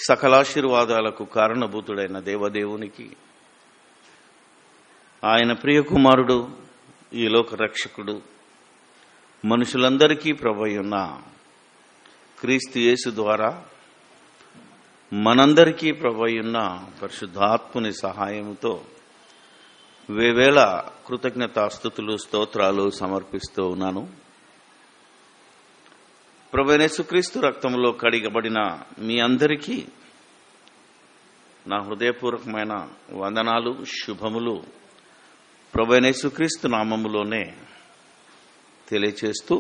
సకలాశీర్వాదాలకు కారణభూతుడైన దేవదేవునికి ఆయన ప్రియకుమారుడు ఈ లోక రక్షకుడు మనుషులందరికీ ప్రభయున్న క్రీస్తు యేసు ద్వారా మనందరికీ ప్రభయున్న పరిశుద్ధాత్ముని సహాయముతో వేవేళ కృతజ్ఞతాస్థుతులు స్తోత్రాలు సమర్పిస్తూ ఉన్నాను ప్రభనేసుక్రీస్తు రక్తంలో కడిగబడిన మీ అందరికీ నా హృదయపూర్వకమైన వందనాలు శుభములు ప్రభనేసుక్రీస్తు నామములోనే తెలియచేస్తూ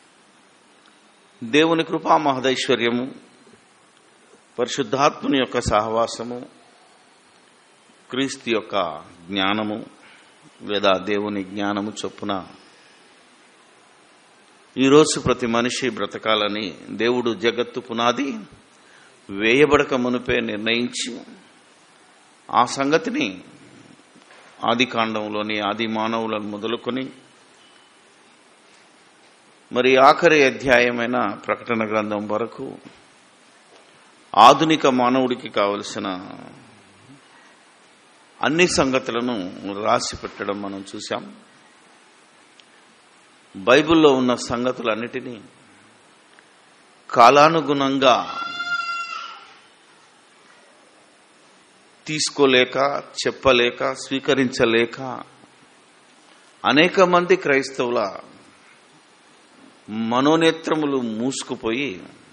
దేవుని కృపా మహదైశ్వర్యము పరిశుద్ధాత్ముని యొక్క సహవాసము క్రీస్తు యొక్క జ్ఞానము లేదా దేవుని జ్ఞానము చొప్పున ఈరోజు ప్రతి మనిషి బ్రతకాలని దేవుడు జగత్తు పునాది వేయబడక మునిపే నిర్ణయించి ఆ సంగతిని ఆది కాండంలోని ఆది మానవులను మొదలుకొని మరి ఆఖరి అధ్యాయమైన ప్రకటన గ్రంథం వరకు ఆధునిక మానవుడికి కావలసిన అన్ని సంగతులను రాసి పెట్టడం మనం చూసాం బైబిల్లో ఉన్న సంగతులన్నిటినీ కాలానుగుణంగా తీసుకోలేక చెప్పలేక స్వీకరించలేక అనేక మంది క్రైస్తవుల మనోనేత్రములు మూసుకుపోయి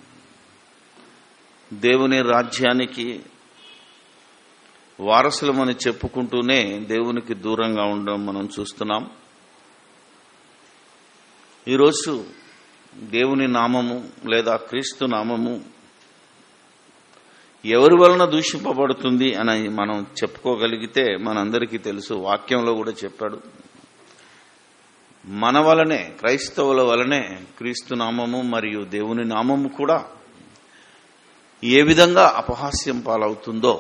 దేవుని రాజ్యానికి వారసులమని చెప్పుకుంటూనే దేవునికి దూరంగా ఉండడం మనం చూస్తున్నాం ఈరోజు దేవుని నామము లేదా క్రీస్తు నామము ఎవరి వలన దూషింపబడుతుంది అని మనం చెప్పుకోగలిగితే మనందరికీ తెలుసు వాక్యంలో కూడా చెప్పాడు మన వలనే క్రైస్తవుల వలనే క్రీస్తు నామము మరియు దేవుని నామము కూడా ఏ విధంగా అపహాస్యం పాలవుతుందో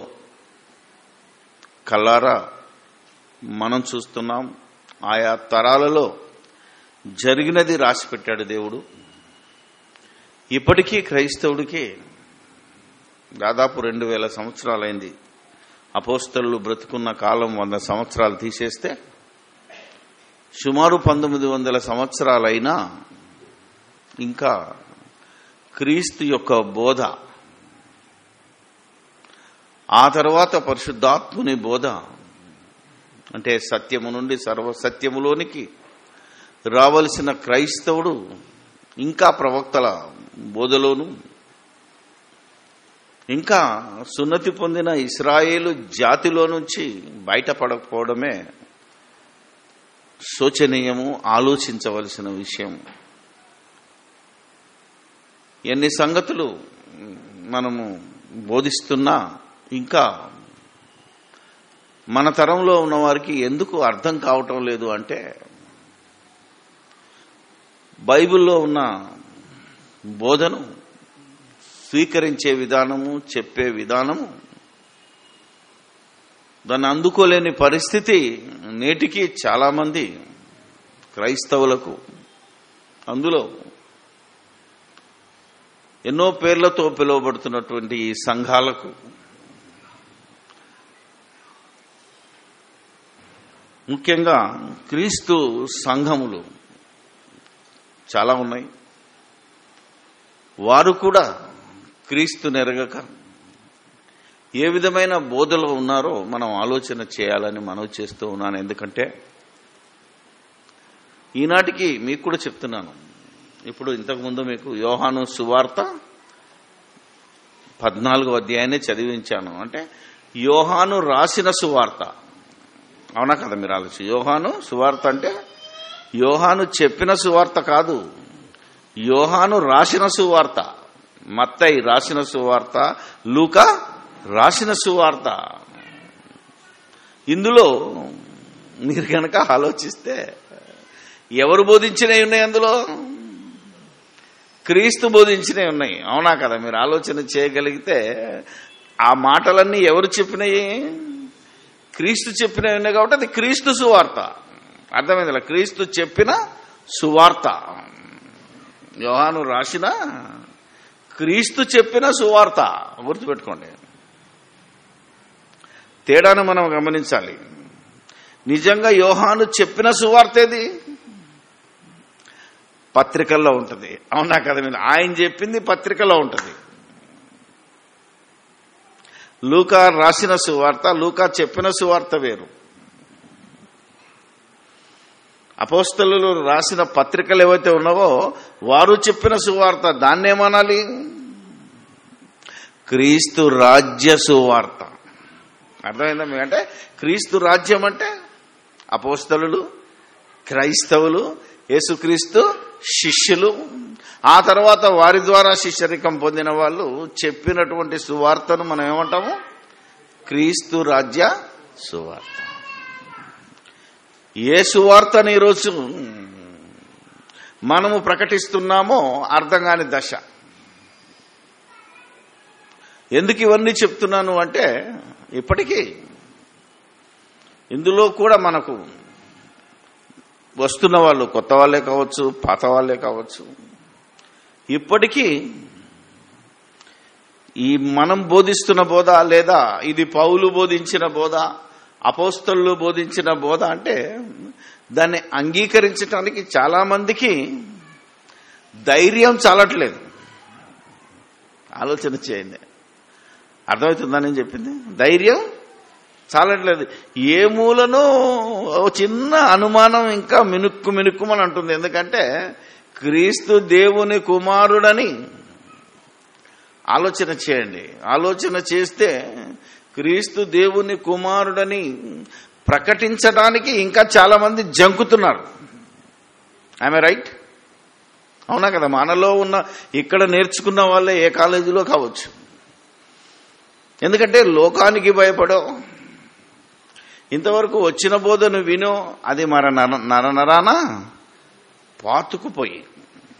కల్లారా మనం చూస్తున్నాం ఆయా తరాలలో జరిగినది రాసిపెట్టాడు దేవుడు ఇప్పటికీ క్రైస్తవుడికి దాదాపు రెండు వేల సంవత్సరాలైంది అపోస్తలు బ్రతుకున్న కాలం వంద సంవత్సరాలు తీసేస్తే సుమారు పంతొమ్మిది వందల సంవత్సరాలైనా ఇంకా క్రీస్తు యొక్క బోధ ఆ తర్వాత పరిశుద్ధాత్ముని బోధ అంటే సత్యము నుండి సర్వసత్యములోనికి రావలసిన క్రైస్తవుడు ఇంకా ప్రవక్తల బోధలోను ఇంకా సున్నతి పొందిన ఇస్రాయేలు జాతిలో నుంచి బయటపడకపోవడమే శోచనీయము ఆలోచించవలసిన విషయం ఎన్ని సంగతులు మనము బోధిస్తున్నా ఇంకా మన తరంలో ఉన్న వారికి ఎందుకు అర్థం కావటం లేదు అంటే బైబిల్లో ఉన్న బోధను స్వీకరించే విధానము చెప్పే విధానము దాన్ని అందుకోలేని పరిస్థితి నేటికి చాలామంది క్రైస్తవులకు అందులో ఎన్నో పేర్లతో పిలువబడుతున్నటువంటి ఈ సంఘాలకు ముఖ్యంగా క్రీస్తు సంఘములు చాలా ఉన్నాయి వారు కూడా క్రీస్తు నెరగక ఏ విధమైన బోధలో ఉన్నారో మనం ఆలోచన చేయాలని మనవి చేస్తూ ఉన్నాను ఎందుకంటే ఈనాటికి మీకు కూడా చెప్తున్నాను ఇప్పుడు ఇంతకుముందు మీకు యోహాను సువార్త పద్నాలుగో అధ్యాయాన్ని చదివించాను అంటే యోహాను రాసిన సువార్త అవునా కదా మీరు ఆలోచన యోహాను సువార్త అంటే యోహాను చెప్పిన సువార్త కాదు యోహాను రాసిన సువార్త మత్తయి రాసిన సువార్త లూక రాసిన సువార్త ఇందులో మీరు కనుక ఆలోచిస్తే ఎవరు బోధించినవి ఉన్నాయి అందులో క్రీస్తు బోధించినవి ఉన్నాయి అవునా కదా మీరు ఆలోచన చేయగలిగితే ఆ మాటలన్నీ ఎవరు చెప్పినవి క్రీస్తు చెప్పినవి ఉన్నాయి కాబట్టి అది క్రీస్తు సువార్త అర్థమైందిలా క్రీస్తు చెప్పిన సువార్త యోహాను రాసిన క్రీస్తు చెప్పిన సువార్త గుర్తుపెట్టుకోండి తేడాను మనం గమనించాలి నిజంగా యోహాను చెప్పిన సువార్త ఏది పత్రికల్లో ఉంటుంది అవునా కదా మీరు ఆయన చెప్పింది పత్రికలో ఉంటుంది లూకా రాసిన సువార్త లూకా చెప్పిన సువార్త వేరు అపోస్తలు రాసిన పత్రికలు ఏవైతే ఉన్నావో వారు చెప్పిన సువార్త దాన్నేమనాలి క్రీస్తు రాజ్య సువార్త అర్థమైందా మీకు అంటే క్రీస్తు రాజ్యం అంటే అపోస్తలు క్రైస్తవులు యేసుక్రీస్తు శిష్యులు ఆ తర్వాత వారి ద్వారా శిష్యరికం పొందిన వాళ్ళు చెప్పినటువంటి సువార్తను మనం ఏమంటాము క్రీస్తు రాజ్య సువార్త ఏ సువార్తను ఈరోజు మనము ప్రకటిస్తున్నామో అర్థం కాని దశ ఎందుకు ఇవన్నీ చెప్తున్నాను అంటే ఇప్పటికీ ఇందులో కూడా మనకు వస్తున్న వాళ్ళు కొత్త వాళ్ళే కావచ్చు పాత వాళ్ళే కావచ్చు ఇప్పటికీ ఈ మనం బోధిస్తున్న బోధ లేదా ఇది పౌలు బోధించిన బోధ అపోస్తలు బోధించిన బోధ అంటే దాన్ని అంగీకరించడానికి చాలా మందికి ధైర్యం చాలట్లేదు ఆలోచన చేయండి అర్థమవుతుందా నేను చెప్పింది ధైర్యం చాలట్లేదు ఏ మూలను ఓ చిన్న అనుమానం ఇంకా మినుక్కు మినుక్కుమని అంటుంది ఎందుకంటే క్రీస్తు దేవుని కుమారుడని ఆలోచన చేయండి ఆలోచన చేస్తే క్రీస్తు దేవుని కుమారుడని ప్రకటించడానికి ఇంకా చాలా మంది జంకుతున్నారు ఆమె రైట్ అవునా కదా మనలో ఉన్న ఇక్కడ నేర్చుకున్న వాళ్ళే ఏ కాలేజీలో కావచ్చు ఎందుకంటే లోకానికి భయపడో ఇంతవరకు వచ్చిన బోధను వినో అది మర నర నరనరాన పాతుకుపోయి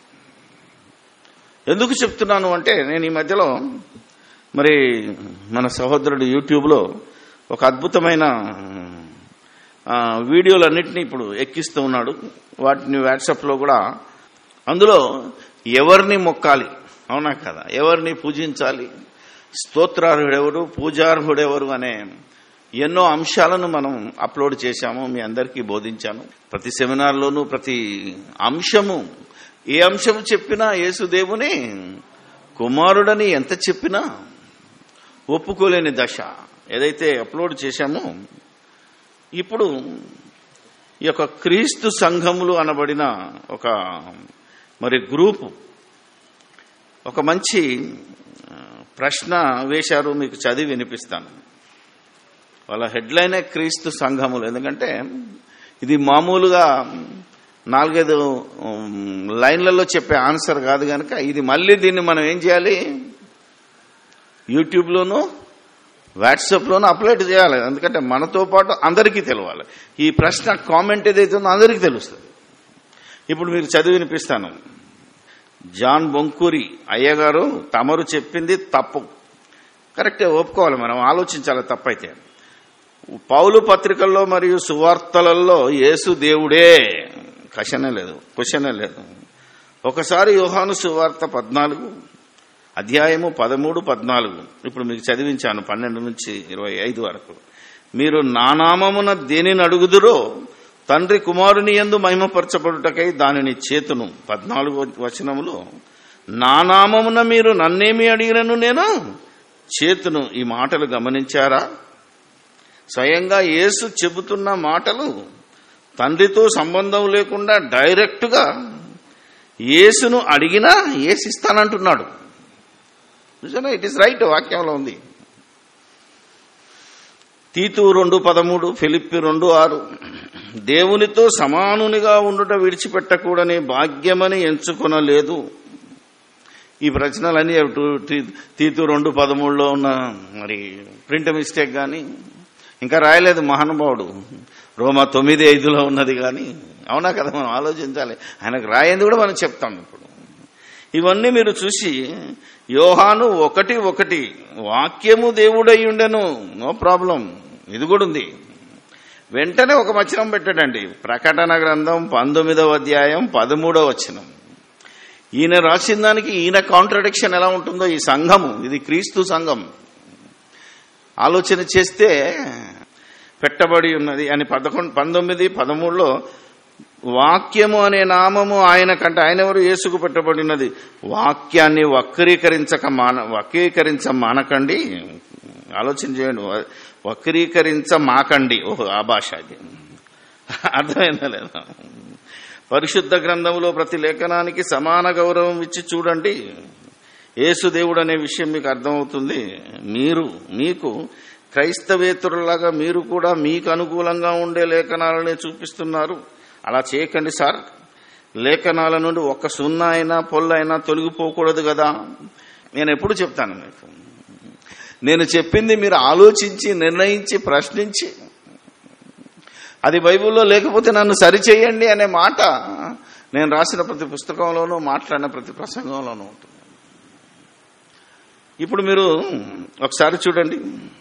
ఎందుకు చెప్తున్నాను అంటే నేను ఈ మధ్యలో మరి మన సహోదరుడు యూట్యూబ్లో ఒక అద్భుతమైన ఆ, వీడియోలన్నింటినీ ఇప్పుడు ఎక్కిస్తూ ఉన్నాడు వాటిని వాట్సాప్లో కూడా అందులో ఎవరిని మొక్కాలి అవునా కదా ఎవరిని పూజించాలి స్తోత్రార్హుడెవరు పూజార్హుడెవరు అనే ఎన్నో అంశాలను మనం అప్లోడ్ చేశాము మీ అందరికీ బోధించాను ప్రతి సెమినార్లోనూ ప్రతి అంశము ఏ అంశం చెప్పినా యేసుదేవుని కుమారుడని ఎంత చెప్పినా ఒప్పుకోలేని దశ ఏదైతే అప్లోడ్ చేశామో ఇప్పుడు ఈ యొక్క క్రీస్తు సంఘములు అనబడిన ఒక మరి గ్రూపు ఒక మంచి ఆ, ప్రశ్న వేశారు మీకు చదివి వినిపిస్తాను వాళ్ళ హెడ్లైనే క్రీస్తు సంఘములు ఎందుకంటే ఇది మామూలుగా నాలుగైదు ఉమ్, లైన్లలో చెప్పే ఆన్సర్ కాదు కనుక ఇది మళ్ళీ దీన్ని మనం ఏం చేయాలి యూట్యూబ్లోనూ వాట్సాప్లోనూ అప్లోడ్ చేయాలి ఎందుకంటే మనతో పాటు అందరికీ తెలవాలి ఈ ప్రశ్న కామెంట్ ఏదైతే ఉందో అందరికీ తెలుస్తుంది ఇప్పుడు మీకు చదివి వినిపిస్తాను జాన్ బొంకూరి అయ్యగారు తమరు చెప్పింది తప్పు కరెక్టే ఒప్పుకోవాలి మనం ఆలోచించాలి తప్పైతే పౌలు పత్రికల్లో మరియు సువార్తలలో యేసు దేవుడే కషనే లేదు క్వశ్చనే లేదు ఒకసారి యోహాను సువార్త పద్నాలుగు అధ్యాయము పదమూడు పద్నాలుగు ఇప్పుడు మీకు చదివించాను పన్నెండు నుంచి ఇరవై ఐదు వరకు మీరు నా నామమున దేనిని అడుగుదురో తండ్రి కుమారుని ఎందు మహిమపరచబడుటకై దానిని చేతును పద్నాలుగు వచనములో నా నామమున మీరు నన్నేమి అడిగినను నేను చేతును ఈ మాటలు గమనించారా స్వయంగా యేసు చెబుతున్న మాటలు తండ్రితో సంబంధం లేకుండా డైరెక్ట్గా యేసును అడిగినా ఏసిస్తానంటున్నాడు నిజంగా ఇట్ ఇస్ రైట్ వాక్యంలో ఉంది తీతు రెండు పదమూడు ఫిలిప్పి రెండు ఆరు దేవునితో సమానునిగా ఉండుట విడిచిపెట్టకూడని భాగ్యమని ఎంచుకొనలేదు ఈ ప్రశ్నలన్నీ టు- తీ- తీతు రెండు పదమూడులో ఉన్న మరి ప్రింట్ మిస్టేక్ కానీ ఇంకా రాయలేదు మహానుభావుడు రోమా తొమ్మిది ఐదులో ఉన్నది కానీ అవునా కదా మనం ఆలోచించాలి ఆయనకు రాయింది కూడా మనం చెప్తాం ఇప్పుడు ఇవన్నీ మీరు చూసి యోహాను ఒకటి ఒకటి వాక్యము దేవుడై ఉండెను నో ప్రాబ్లం ఇది కూడా ఉంది వెంటనే ఒక వచనం పెట్టాడండి ప్రకటన గ్రంథం పంతొమ్మిదవ అధ్యాయం పదమూడవ వచనం ఈయన రాసిన దానికి ఈయన కాంట్రడిక్షన్ ఎలా ఉంటుందో ఈ సంఘము ఇది క్రీస్తు సంఘం ఆలోచన చేస్తే పెట్టబడి ఉన్నది అని పదకొండు పంతొమ్మిది పదమూడులో వాక్యము అనే నామము ఆయన కంటే ఆయన ఎవరు యేసుకు పెట్టబడినది వాక్యాన్ని వక్రీకరించక మాన వక్రీకరించ మానకండి ఆలోచన చేయండి వ- వక్రీకరించ మాకండి ఓహో ఆ భాష అది అర్థమైందా లేదా పరిశుద్ధ గ్రంథంలో ప్రతి లేఖనానికి సమాన గౌరవం ఇచ్చి చూడండి యేసు దేవుడు అనే విషయం మీకు అర్థమవుతుంది మీరు మీకు క్రైస్తవేతరులాగా మీరు కూడా మీకు అనుకూలంగా ఉండే లేఖనాలనే చూపిస్తున్నారు అలా చేయకండి సార్ లేఖనాల నుండి ఒక్క సున్నా అయినా పొల్ల అయినా తొలగిపోకూడదు కదా నేను ఎప్పుడు చెప్తాను మీకు నేను చెప్పింది మీరు ఆలోచించి నిర్ణయించి ప్రశ్నించి అది బైబిల్లో లేకపోతే నన్ను సరిచేయండి అనే మాట నేను రాసిన ప్రతి పుస్తకంలోనూ మాట్లాడిన ప్రతి ప్రసంగంలోనూ ఉంటుంది ఇప్పుడు మీరు ఒకసారి చూడండి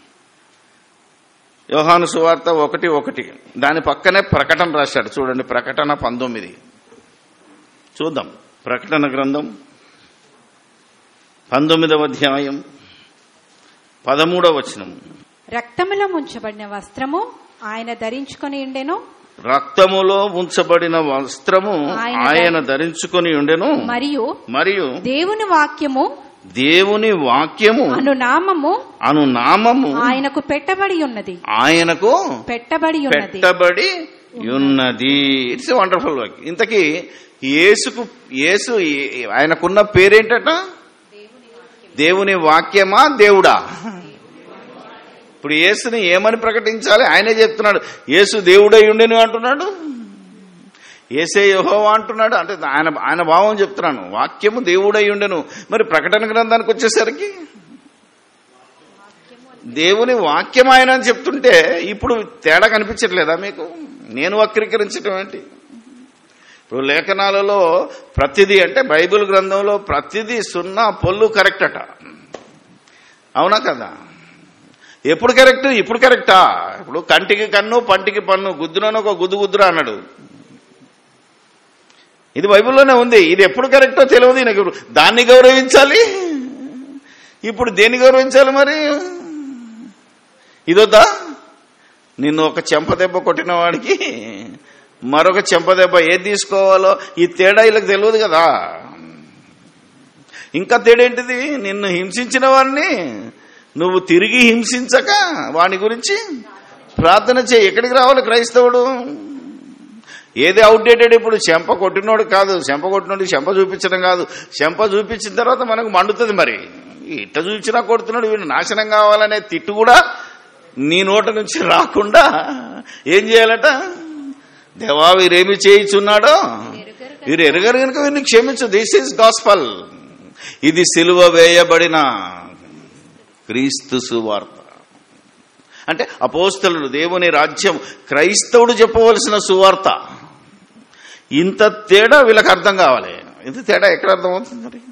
యోహాను సువార్త ఒకటి ఒకటి దాని పక్కనే ప్రకటన రాశాడు చూడండి ప్రకటన పంతొమ్మిది చూద్దాం ప్రకటన గ్రంథం పంతొమ్మిదవ అధ్యాయం పదమూడవ వచనం రక్తములో ముంచబడిన వస్త్రము ఆయన ధరించుకొని ఉండెను రక్తములో ఉంచబడిన వస్త్రము ఆయన ఆయన ధరించుకొని ఉండెను మరియు మరియు దేవుని వాక్యము దేవుని వాక్యము అను నామము అను నామము ఆయనకు పెట్టబడి ఉన్నది ఆయనకు పెట్టబడి ఉన్నది పెట్టబడి ఉన్నది ఇట్స్ వండర్ఫుల్ వర్క్ ఇంతకీ యేసుకు యేసు ఆయనకున్న పేరేంటట దేవుని వాక్యమా దేవుడా ఇప్పుడు యేసుని ఏమని ప్రకటించాలి ఆయనే చెప్తున్నాడు యేసు దేవుడై ఉండేను అంటున్నాడు ఏసే యహోవా అంటున్నాడు అంటే ఆయన ఆయన భావం చెప్తున్నాను వాక్యము దేవుడై ఉండెను మరి ప్రకటన గ్రంథానికి వచ్చేసరికి దేవుని వాక్యం ఆయన అని చెప్తుంటే ఇప్పుడు తేడా కనిపించట్లేదా మీకు నేను వక్రీకరించడం ఏంటి ఇప్పుడు లేఖనాలలో ప్రతిదీ అంటే బైబిల్ గ్రంథంలో ప్రతిదీ సున్నా పొల్లు కరెక్ట్ అట అవునా కదా ఎప్పుడు కరెక్ట్ ఇప్పుడు కరెక్టా ఇప్పుడు కంటికి కన్ను పంటికి పన్ను గుద్దునని ఒక గుద్దు గుద్దురా అన్నాడు ఇది బైబిల్లోనే ఉంది ఇది ఎప్పుడు కరెక్టో తెలియదు ఈయనకి దాన్ని గౌరవించాలి ఇప్పుడు దేన్ని గౌరవించాలి మరి ఇదొద్దా నిన్ను ఒక చెంపదెబ్బ కొట్టిన వాడికి మరొక చెంపదెబ్బ ఏది తీసుకోవాలో ఈ తేడా వీళ్ళకి తెలియదు కదా ఇంకా తేడేంటిది నిన్ను హింసించిన వాడిని నువ్వు తిరిగి హింసించక వాని గురించి ప్రార్థన చేయి ఎక్కడికి రావాలి క్రైస్తవుడు ఏది అవుట్డేటెడ్ ఇప్పుడు చెంప కొట్టినోడు కాదు చెంప కొట్టినోడు చెంప చూపించడం కాదు చెంప చూపించిన తర్వాత మనకు మండుతుంది మరి ఇట్ట చూపించినా కొడుతున్నాడు వీడు నాశనం కావాలనే తిట్టు కూడా నీ నోట నుంచి రాకుండా ఏం చేయాలట దేవా వీరేమి చేయించున్నాడో వీరు ఎరగరు కనుక వీరిని క్షమించు దిస్ ఈస్ గాస్పల్ ఇది సిలువ వేయబడిన క్రీస్తు సువార్త అంటే అపోస్తలుడు దేవుని రాజ్యం క్రైస్తవుడు చెప్పవలసిన సువార్త ఇంత తేడా వీళ్ళకి అర్థం కావాలి ఇంత తేడా ఎక్కడ అర్థమవుతుంది మరి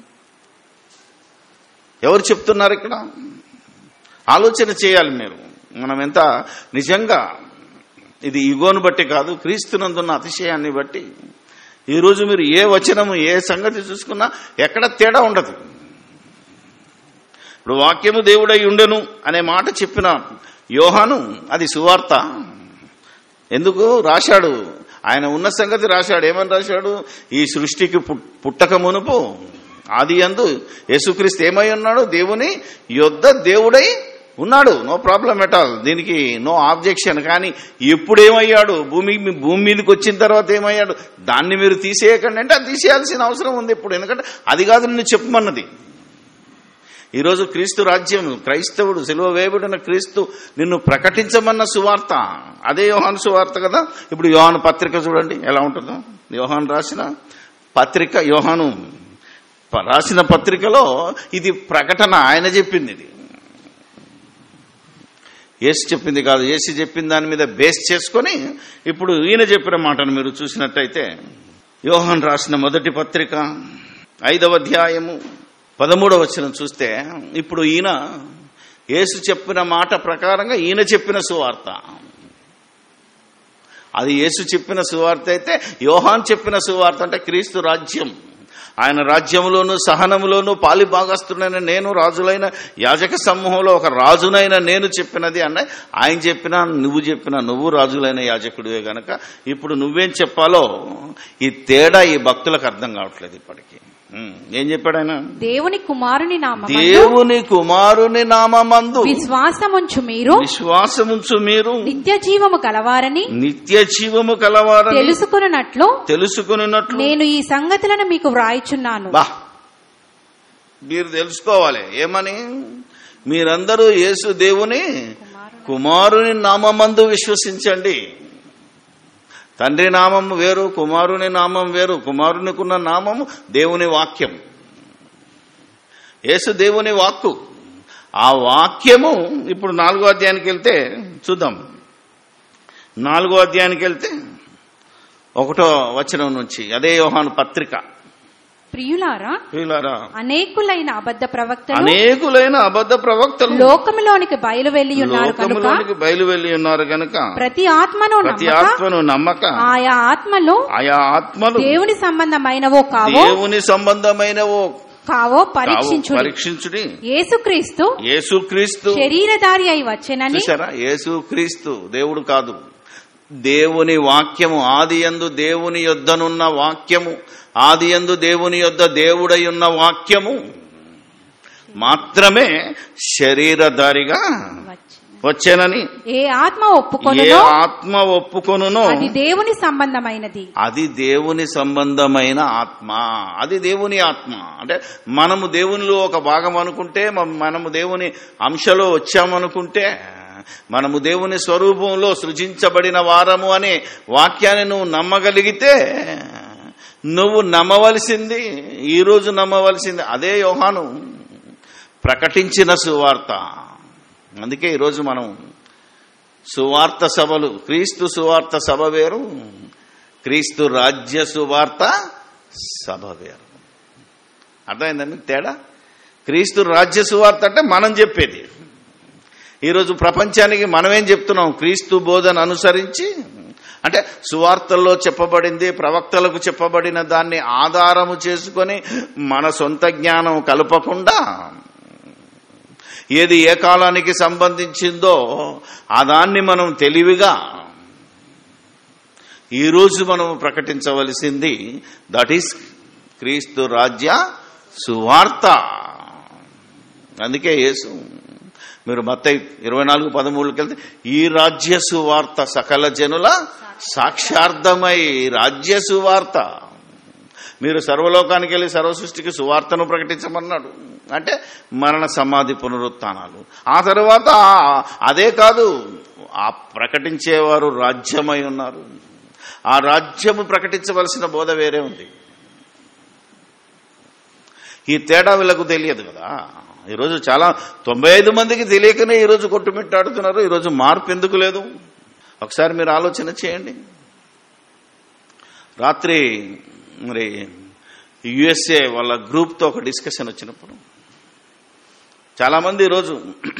ఎవరు చెప్తున్నారు ఇక్కడ ఆలోచన చేయాలి మీరు మనం ఎంత నిజంగా ఇది ఇగోను బట్టి కాదు క్రీస్తునందున్న అతిశయాన్ని బట్టి ఈరోజు మీరు ఏ వచనము ఏ సంగతి చూసుకున్నా ఎక్కడ తేడా ఉండదు ఇప్పుడు వాక్యము దేవుడై ఉండెను అనే మాట చెప్పిన యోహాను అది సువార్త ఎందుకు రాశాడు ఆయన ఉన్న సంగతి రాశాడు ఏమని రాశాడు ఈ సృష్టికి పుట్- పుట్టక మునుపు ఆది అందు యేసుక్రీస్తు ఏమై ఉన్నాడు దేవుని యొద్ద దేవుడై ఉన్నాడు నో ప్రాబ్లం ఎట్ ఆల్ దీనికి నో ఆబ్జెక్షన్ కానీ ఎప్పుడేమయ్యాడు భూమి భూమి మీదకి వచ్చిన తర్వాత ఏమయ్యాడు దాన్ని మీరు తీసేయకండి అంటే అది తీసేయాల్సిన అవసరం ఉంది ఇప్పుడు ఎందుకంటే అది కాదు నిన్ను చెప్పమన్నది ఈరోజు క్రీస్తు రాజ్యం క్రైస్తవుడు సిలువ వేయబడిన క్రీస్తు నిన్ను ప్రకటించమన్న సువార్త అదే యోహాను సువార్త కదా ఇప్పుడు యోహాను పత్రిక చూడండి ఎలా ఉంటుందో యోహాను రాసిన పత్రిక యోహాను ప- రాసిన పత్రికలో ఇది ప్రకటన ఆయన చెప్పింది ఇది ఏసు చెప్పింది కాదు ఏసు చెప్పిన దాని మీద బేస్ చేసుకొని ఇప్పుడు ఈయన చెప్పిన మాటను మీరు చూసినట్టయితే యోహాన్ రాసిన మొదటి పత్రిక ఐదవ అధ్యాయము పదమూడవ వచనం చూస్తే ఇప్పుడు ఈయన యేసు చెప్పిన మాట ప్రకారంగా ఈయన చెప్పిన సువార్త అది యేసు చెప్పిన సువార్త అయితే యోహాన్ చెప్పిన సువార్త అంటే క్రీస్తు రాజ్యం ఆయన రాజ్యంలోను సహనములోను పాలి భాగస్తుడైన నేను రాజులైన యాజక సమూహంలో ఒక రాజునైన నేను చెప్పినది అన్న ఆయన చెప్పినా నువ్వు చెప్పినా నువ్వు రాజులైన యాజకుడివే గనక ఇప్పుడు నువ్వేం చెప్పాలో ఈ తేడా ఈ భక్తులకు అర్థం కావట్లేదు ఇప్పటికీ ఉమ్, ఏం చెప్పాడు ఆయన దేవుని కుమారుని నామమందు దేవుని కుమారుని నామందు విశ్వాసముంచు మీరు విశ్వాసముంచు మీరు నిత్య జీవము కలవారని నిత్య జీవము కలవారని తెలుసుకున్నట్లు తెలుసుకున్నట్లు నేను ఈ సంగతులను మీకు వ్రాయిచున్నాను బా మీరు తెలుసుకోవాలి ఏమని మీరందరూ యేసు దేవుని కుమారుని నామందు విశ్వసించండి తండ్రి నామం వేరు కుమారుని నామం వేరు కుమారునికున్న నామము దేవుని వాక్యం యేసు దేవుని వాక్కు ఆ వాక్యము ఇప్పుడు నాలుగో అధ్యాయానికి వెళ్తే చూద్దాం నాలుగో అధ్యాయానికి వెళ్తే ఒకటో వచనం నుంచి అదే యోహాను పత్రిక ప్రియులారా ప్రియులారా అనేకులైన అబద్ధ ప్రవక్తలు అనేకులైన అబద్ధ ప్రవక్తలు లోకములోనికి బయలు వెళ్లి ఉన్నారు కనుక లోకములోనికి బయలు వెళ్లి ఉన్నారు కనుక ప్రతి ఆత్మను ప్రతి నమ్మక ఆత్మను నమ్మక ఆయా ఆత్మలు ఆయా ఆత్మలు దేవుని సంబంధమైనవో కావో దేవుని సంబంధమైనవో కావో కావు పరీక్షించు పరీక్షించుడి యేసుక్రీస్తు యేసుక్రీస్తు శరీరధారి అయి వచ్చెనని చూసారా యేసుక్రీస్తు దేవుడు కాదు దేవుని వాక్యము ఆది యందు దేవుని యొద్దనున్న వాక్యము ఆది యందు దేవుని యొద్ద దేవుడై ఉన్న వాక్యము మాత్రమే శరీరధారిగా వచ్చేనని ఏ ఆత్మ ఏ ఒప్పుకొనునో ఆత్మ ఒప్పుకొనునో అది దేవుని సంబంధమైనది అది దేవుని సంబంధమైన ఆత్మ అది దేవుని ఆత్మ అంటే మనము దేవునిలో ఒక భాగం అనుకుంటే మ- మనము దేవుని అంశలో వచ్చామనుకుంటే మనము దేవుని స్వరూపంలో సృజించబడిన వారము అనే వాక్యాన్ని నువ్వు నమ్మగలిగితే నువ్వు నమ్మవలసింది ఈరోజు నమ్మవలసింది అదే యోహాను ప్రకటించిన సువార్త అందుకే ఈరోజు మనం సువార్త సభలు క్రీస్తు సువార్త సభ వేరు క్రీస్తు రాజ్య సువార్త సభ వేరు అర్థమైందండి తేడా క్రీస్తు రాజ్య సువార్త అంటే మనం చెప్పేది ఈరోజు ప్రపంచానికి మనమేం చెప్తున్నాం క్రీస్తు బోధన అనుసరించి అంటే సువార్తల్లో చెప్పబడింది ప్రవక్తలకు చెప్పబడిన దాన్ని ఆధారము చేసుకొని మన సొంత జ్ఞానం కలపకుండా ఏది ఏ కాలానికి సంబంధించిందో ఆ దాన్ని మనం తెలివిగా ఈరోజు మనం ప్రకటించవలసింది దట్ ఈస్ క్రీస్తు రాజ్య సువార్త అందుకే యేసు మీరు మత్తయి ఇరవై నాలుగు పదమూడుకి వెళ్తే ఈ రాజ్య సువార్త సకల జనుల సాక్షార్థమై రాజ్య సువార్త మీరు సర్వలోకానికి వెళ్ళి సర్వ సృష్టికి సువార్తను ప్రకటించమన్నాడు అంటే మరణ సమాధి పునరుత్నాలు ఆ తర్వాత ఆ- అదే కాదు ఆ ప్రకటించేవారు రాజ్యమై ఉన్నారు ఆ రాజ్యము ప్రకటించవలసిన బోధ వేరే ఉంది ఈ తేడా వీళ్ళకు తెలియదు కదా ఈరోజు చాలా తొంభై ఐదు మందికి తెలియకనే ఈరోజు కొట్టుమిట్టాడుతున్నారు ఈరోజు మార్పు ఎందుకు లేదు ఒకసారి మీరు ఆలోచన చేయండి రాత్రి మరి యుఎస్ఏ వాళ్ళ గ్రూప్తో ఒక డిస్కషన్ వచ్చినప్పుడు చాలామంది ఈరోజు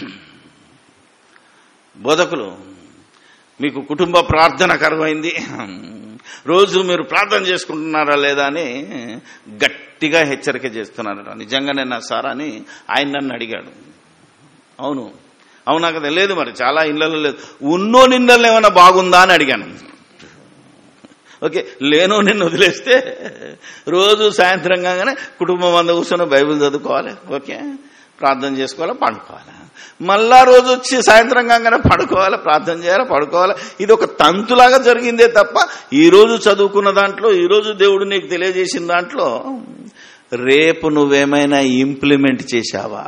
బోధకులు మీకు కుటుంబ ప్రార్థన కరువైంది రోజు మీరు ప్రార్థన చేసుకుంటున్నారా లేదా అని గట్టిగా హెచ్చరిక చేస్తున్నారట నిజంగానే నా సార్ అని ఆయన నన్ను అడిగాడు అవును అవునా కదా లేదు మరి చాలా ఇళ్ళలో లేదు ఉన్నో నిన్నలు ఏమైనా బాగుందా అని అడిగాను ఓకే లేనో నిన్ను వదిలేస్తే రోజు సాయంత్రం కాగానే కుటుంబం అంతా కూర్చొని బైబిల్ చదువుకోవాలి ఓకే ప్రార్థన చేసుకోవాలి పండుకోవాలి మళ్ళా రోజు వచ్చి సాయంత్రం కాగానే పడుకోవాలి ప్రార్థన చేయాలి పడుకోవాలి ఇది ఒక తంతులాగా జరిగిందే తప్ప ఈ రోజు చదువుకున్న దాంట్లో ఈ రోజు దేవుడు నీకు తెలియజేసిన దాంట్లో రేపు నువ్వేమైనా ఇంప్లిమెంట్ చేశావా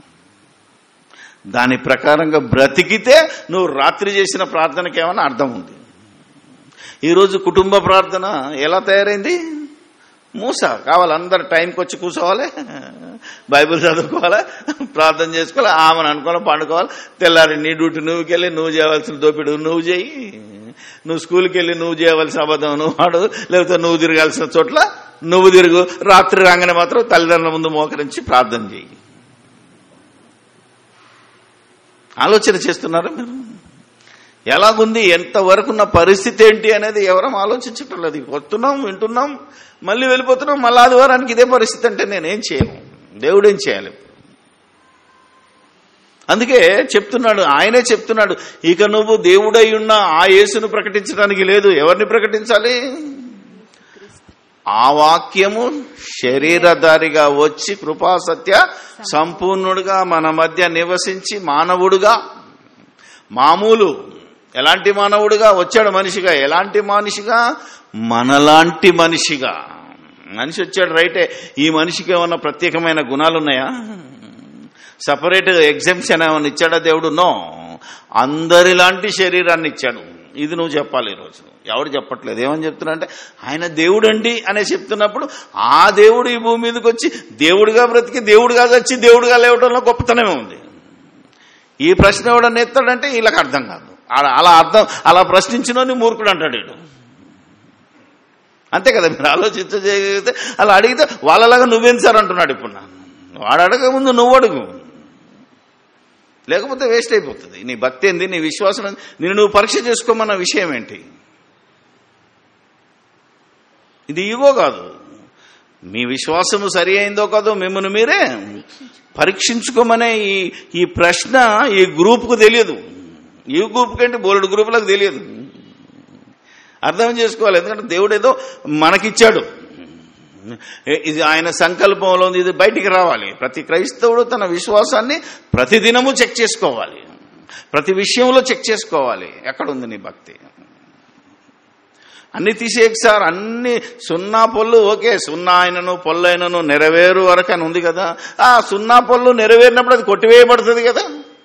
దాని ప్రకారంగా బ్రతికితే నువ్వు రాత్రి చేసిన ప్రార్థనకి ఏమైనా అర్థం ఉంది ఈరోజు కుటుంబ ప్రార్థన ఎలా తయారైంది మూస కావాలి అందరు టైంకి వచ్చి కూర్చోవాలి బైబిల్ చదువుకోవాలి ప్రార్థన చేసుకోవాలి ఆమెను అనుకోవాలి పండుకోవాలి తెల్లారి నీ డ్యూటీ నువ్వుకెళ్ళి నువ్వు చేయవలసిన దోపిడు నువ్వు చేయి నువ్వు స్కూల్కి వెళ్ళి నువ్వు చేయవలసిన అబద్ధం నువ్వు ఆడు లేకపోతే నువ్వు తిరగాల్సిన చోట్ల నువ్వు తిరుగు రాత్రి రాగానే మాత్రం తల్లిదండ్రుల ముందు మోకరించి ప్రార్థన చేయి ఆలోచన చేస్తున్నారా మీరు ఎలాగుంది ఎంతవరకు ఉన్న పరిస్థితి ఏంటి అనేది ఎవరం ఆలోచించటం లేదు వస్తున్నాం వింటున్నాం మళ్ళీ వెళ్ళిపోతున్నాం మళ్ళీ ఆదివారానికి ఇదే పరిస్థితి అంటే నేనేం చేయను దేవుడేం చేయాలి అందుకే చెప్తున్నాడు ఆయనే చెప్తున్నాడు ఇక నువ్వు దేవుడై ఉన్న ఆ యేసును ప్రకటించడానికి లేదు ఎవరిని ప్రకటించాలి ఆ వాక్యము శరీరధారిగా వచ్చి కృపా సత్య సంపూర్ణుడుగా మన మధ్య నివసించి మానవుడుగా మామూలు ఎలాంటి మానవుడిగా వచ్చాడు మనిషిగా ఎలాంటి మనిషిగా మనలాంటి మనిషిగా మనిషి వచ్చాడు రైటే ఈ మనిషికి ఏమన్నా ప్రత్యేకమైన గుణాలు ఉన్నాయా సపరేట్ ఎగ్జామ్షన్ ఏమైనా ఇచ్చాడా దేవుడు నో అందరిలాంటి శరీరాన్ని ఇచ్చాడు ఇది నువ్వు చెప్పాలి ఈరోజు ఎవడు చెప్పట్లేదు ఏమని చెప్తున్నా అంటే ఆయన దేవుడండి అనే చెప్తున్నప్పుడు ఆ దేవుడు ఈ భూమి మీదకి వచ్చి దేవుడిగా బ్రతికి దేవుడిగా వచ్చి దేవుడిగా లేవడంలో గొప్పతనమే ఉంది ఈ ప్రశ్న ఎవడన్నా ఎత్తాడంటే వీళ్ళకి అర్థం కాదు అలా అలా అర్థం అలా ప్రశ్నించినోని మూర్ఖుడు అంటాడు వీడు అంతే కదా మీరు ఆలోచించగలిగితే అలా అడిగితే వాళ్ళలాగా నువ్వేం సార్ అంటున్నాడు ఇప్పుడు నన్ను వాడు అడగ ముందు నువ్వు అడుగు లేకపోతే వేస్ట్ అయిపోతుంది నీ భక్తి ఏంది నీ విశ్వాసం ఏంది? నిన్ను నువ్వు పరీక్ష చేసుకోమన్న విషయం ఏంటి ఇది ఈగో కాదు మీ విశ్వాసము సరి అయిందో కాదో మిమ్మల్ని మీరే పరీక్షించుకోమనే ఈ ఈ ప్రశ్న ఈ గ్రూప్కు తెలియదు ఈ గ్రూప్కి అంటే బోలెడు గ్రూపులకు తెలియదు అర్థం చేసుకోవాలి ఎందుకంటే దేవుడు ఏదో మనకిచ్చాడు ఏ- ఇది ఆయన సంకల్పంలో ఉంది ఇది బయటికి రావాలి ప్రతి క్రైస్తవుడు తన విశ్వాసాన్ని ప్రతిదినము చెక్ చేసుకోవాలి ప్రతి విషయంలో చెక్ చేసుకోవాలి ఎక్కడుంది నీ భక్తి అన్ని తీసేయకు సార్ అన్ని సున్నా పొల్లు ఓకే సున్నా అయినను పొల్లు అయినను నెరవేరు వరకు అని ఉంది కదా ఆ సున్నా పొల్లు నెరవేరినప్పుడు అది కొట్టివేయబడుతుంది కదా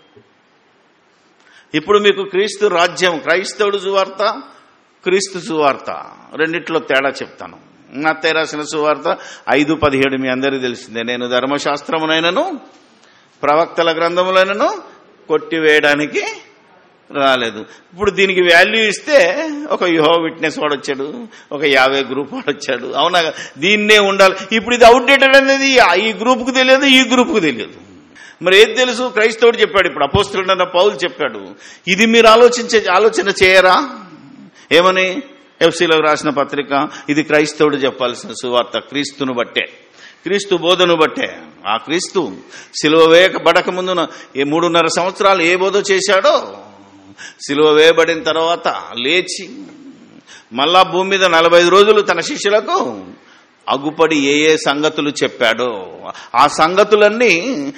ఇప్పుడు మీకు క్రీస్తు రాజ్యం క్రైస్తవుడు సువార్త క్రీస్తు సువార్త రెండిట్లో తేడా చెప్తాను మత్తయి రాసిన సువార్త ఐదు పదిహేడు మీ అందరికీ తెలిసిందే నేను ధర్మశాస్త్రమునైనను ప్రవక్తల గ్రంథములైనను కొట్టివేయడానికి రాలేదు ఇప్పుడు దీనికి వాల్యూ ఇస్తే ఒక యుహో విట్నెస్ వాడు వచ్చాడు ఒక యాభై గ్రూప్ వాడు వచ్చాడు అవునా దీన్నే ఉండాలి ఇప్పుడు ఇది అవుట్డేటెడ్ అనేది ఈ గ్రూప్కు తెలియదు ఈ గ్రూప్కు తెలియదు మరి ఏది తెలుసు క్రైస్తవుడు చెప్పాడు ఇప్పుడు అపోస్తుడన్న పౌలు చెప్పాడు ఇది మీరు ఆలోచించే ఆలోచన చేయరా ఏమని ఎఫ్సీలో రాసిన పత్రిక ఇది క్రైస్తవుడు చెప్పాల్సిన సువార్త క్రీస్తును బట్టే క్రీస్తు బోధను బట్టే ఆ క్రీస్తు సిలువ వేయబడక ముందున ఏ మూడున్నర సంవత్సరాలు ఏ బోధ చేశాడో సిలువ వేయబడిన తర్వాత లేచి మళ్ళా భూమి మీద నలభై ఐదు రోజులు తన శిష్యులకు అగుపడి ఏ ఏ సంగతులు చెప్పాడో ఆ సంగతులన్నీ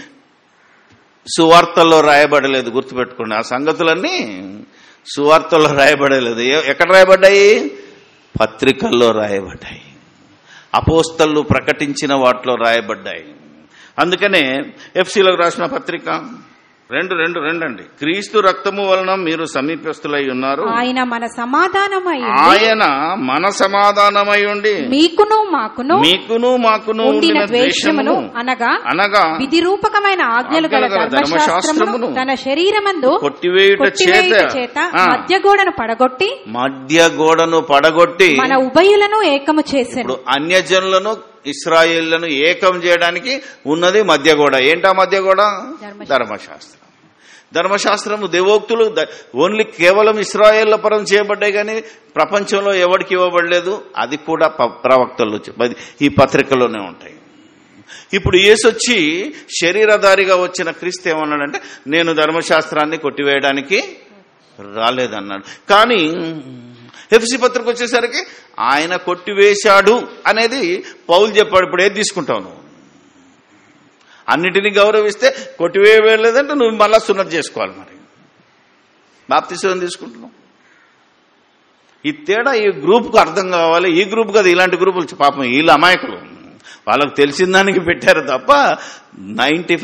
సువార్తల్లో రాయబడలేదు గుర్తుపెట్టుకోండి ఆ సంగతులన్నీ సువార్తల్లో రాయబడలేదు ఏ- ఎక్కడ రాయబడ్డాయి పత్రికల్లో రాయబడ్డాయి అపోస్తలు ప్రకటించిన వాటిలో రాయబడ్డాయి అందుకనే ఎఫ్సీలకు రాసిన పత్రిక రెండు రెండు రెండండి క్రీస్తు రక్తము వలన మీరు సమీపస్తులై ఉన్నారు ఆయన మన సమాధానమై ఉండి ఆయన మన సమాధానమై ఉండి మీకును మాకును మీకును మాకును ఉండిన ఉండిన ద్వేషమును ద్వేషమును అనగా అనగా విధి రూపకమైన ఆజ్ఞలు గల ఆజ్ఞలు గల ధర్మశాస్త్రమును ధర్మశాస్త్రమును తన శరీరమందు కొట్టివేయుట కొట్టివేయుట చేత చేత ఆ, మధ్య గోడను పడగొట్టి మధ్య గోడను పడగొట్టి మన ఉభయులను ఏకము చేసెను ఇప్పుడు అన్యజనులను ఇస్రాయేళ్లను ఏకం చేయడానికి ఉన్నది మధ్య గోడ ఏంటా మధ్య గోడ ధర్మశాస్త్రం. ధర్మశాస్త్రం ధర్మశాస్త్రము దేవోక్తులు ద- ఓన్లీ కేవలం ఇస్రాయేళ్ల పరం చేయబడ్డాయి కానీ ప్రపంచంలో ఎవరికి ఇవ్వబడలేదు అది కూడా ప- ప్రవక్తల్లో చెప్- అది ఈ పత్రికలోనే ఉంటాయి ఇప్పుడు యేసొచ్చి శరీరధారిగా వచ్చిన క్రీస్తు ఏమన్నాడంటే నేను ధర్మశాస్త్రాన్ని కొట్టివేయడానికి రాలేదన్నాడు కానీ ఎఫ్సి పత్రిక వచ్చేసరికి ఆయన కొట్టివేశాడు అనేది పౌలు చెప్పాడు ఇప్పుడు ఏది తీసుకుంటావు నువ్వు అన్నిటినీ గౌరవిస్తే కొట్టివేయలేదంటే నువ్వు మళ్ళా సున్నతి చేసుకోవాలి మరి బాప్తిసం తీసుకుంటున్నావు ఈ తేడా ఈ గ్రూప్కు అర్థం కావాలి ఈ గ్రూప్ కదా ఇలాంటి గ్రూపులు పాపం వీళ్ళు అమాయకులు వాళ్ళకు తెలిసిన దానికి పెట్టారు తప్ప నైంటీ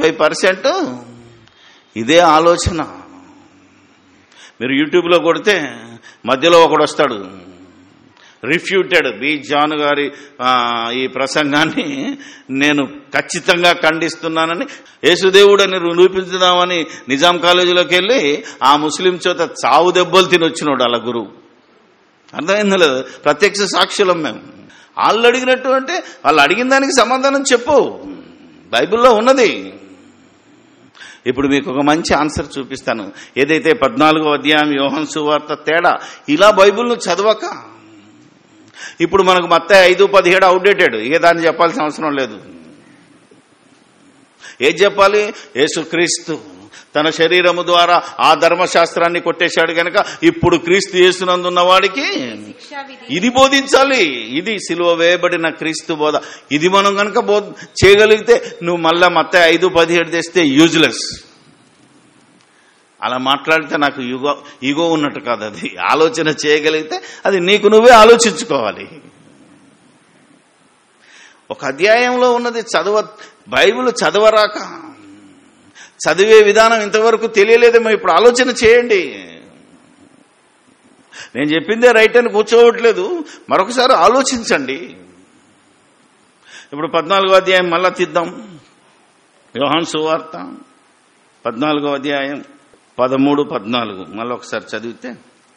ఇదే ఆలోచన మీరు యూట్యూబ్లో కొడితే మధ్యలో ఒకడు వస్తాడు రిఫ్యూటెడ్ బి జాన్ గారి ఆ, ఈ ప్రసంగాన్ని నేను ఖచ్చితంగా ఖండిస్తున్నానని యేసుదేవుడని నిరూపించుదామని నిజాం కాలేజీలోకి వెళ్ళి ఆ ముస్లిం చేత చావు దెబ్బలు తిని వచ్చినాడు అలా గురువు అర్థమైందా లేదు ప్రత్యక్ష సాక్షులం మేము వాళ్ళు అడిగినట్టు అంటే వాళ్ళు అడిగిన దానికి సమాధానం చెప్పు బైబిల్లో ఉన్నది ఇప్పుడు మీకు ఒక మంచి ఆన్సర్ చూపిస్తాను ఏదైతే పద్నాలుగో అధ్యాయం యోహన్ సువార్త తేడా ఇలా బైబిల్ను చదవక ఇప్పుడు మనకు మొత్తం ఐదు పదిహేడు అవుట్డేటెడ్ ఇక దాన్ని చెప్పాల్సిన అవసరం లేదు ఏం చెప్పాలి యేసుక్రీస్తు తన శరీరము ద్వారా ఆ ధర్మశాస్త్రాన్ని కొట్టేశాడు గనక ఇప్పుడు క్రీస్తు యేసునందున్న వాడికి శిక్షా విధి ఇది బోధించాలి ఇది సిలువ వేయబడిన క్రీస్తు బోధ ఇది మనం కనుక బోధ చేయగలిగితే నువ్వు మళ్ళా మత్త ఐదు పదిహేడు తెస్తే యూజ్లెస్ అలా మాట్లాడితే నాకు యుగో ఈగో ఉన్నట్టు కాదు అది ఆలోచన చేయగలిగితే అది నీకు నువ్వే ఆలోచించుకోవాలి ఒక అధ్యాయంలో ఉన్నది చదవ బైబిల్ చదవరాక చదివే విధానం ఇంతవరకు తెలియలేదేమో ఇప్పుడు ఆలోచన చేయండి నేను చెప్పిందే రైట్ అని కూర్చోవట్లేదు మరొకసారి ఆలోచించండి ఇప్పుడు పద్నాలుగో అధ్యాయం మళ్ళా తీద్దాం యోహాన్ సువార్త పద్నాలుగో అధ్యాయం పదమూడు పద్నాలుగు మళ్ళీ ఒకసారి చదివితే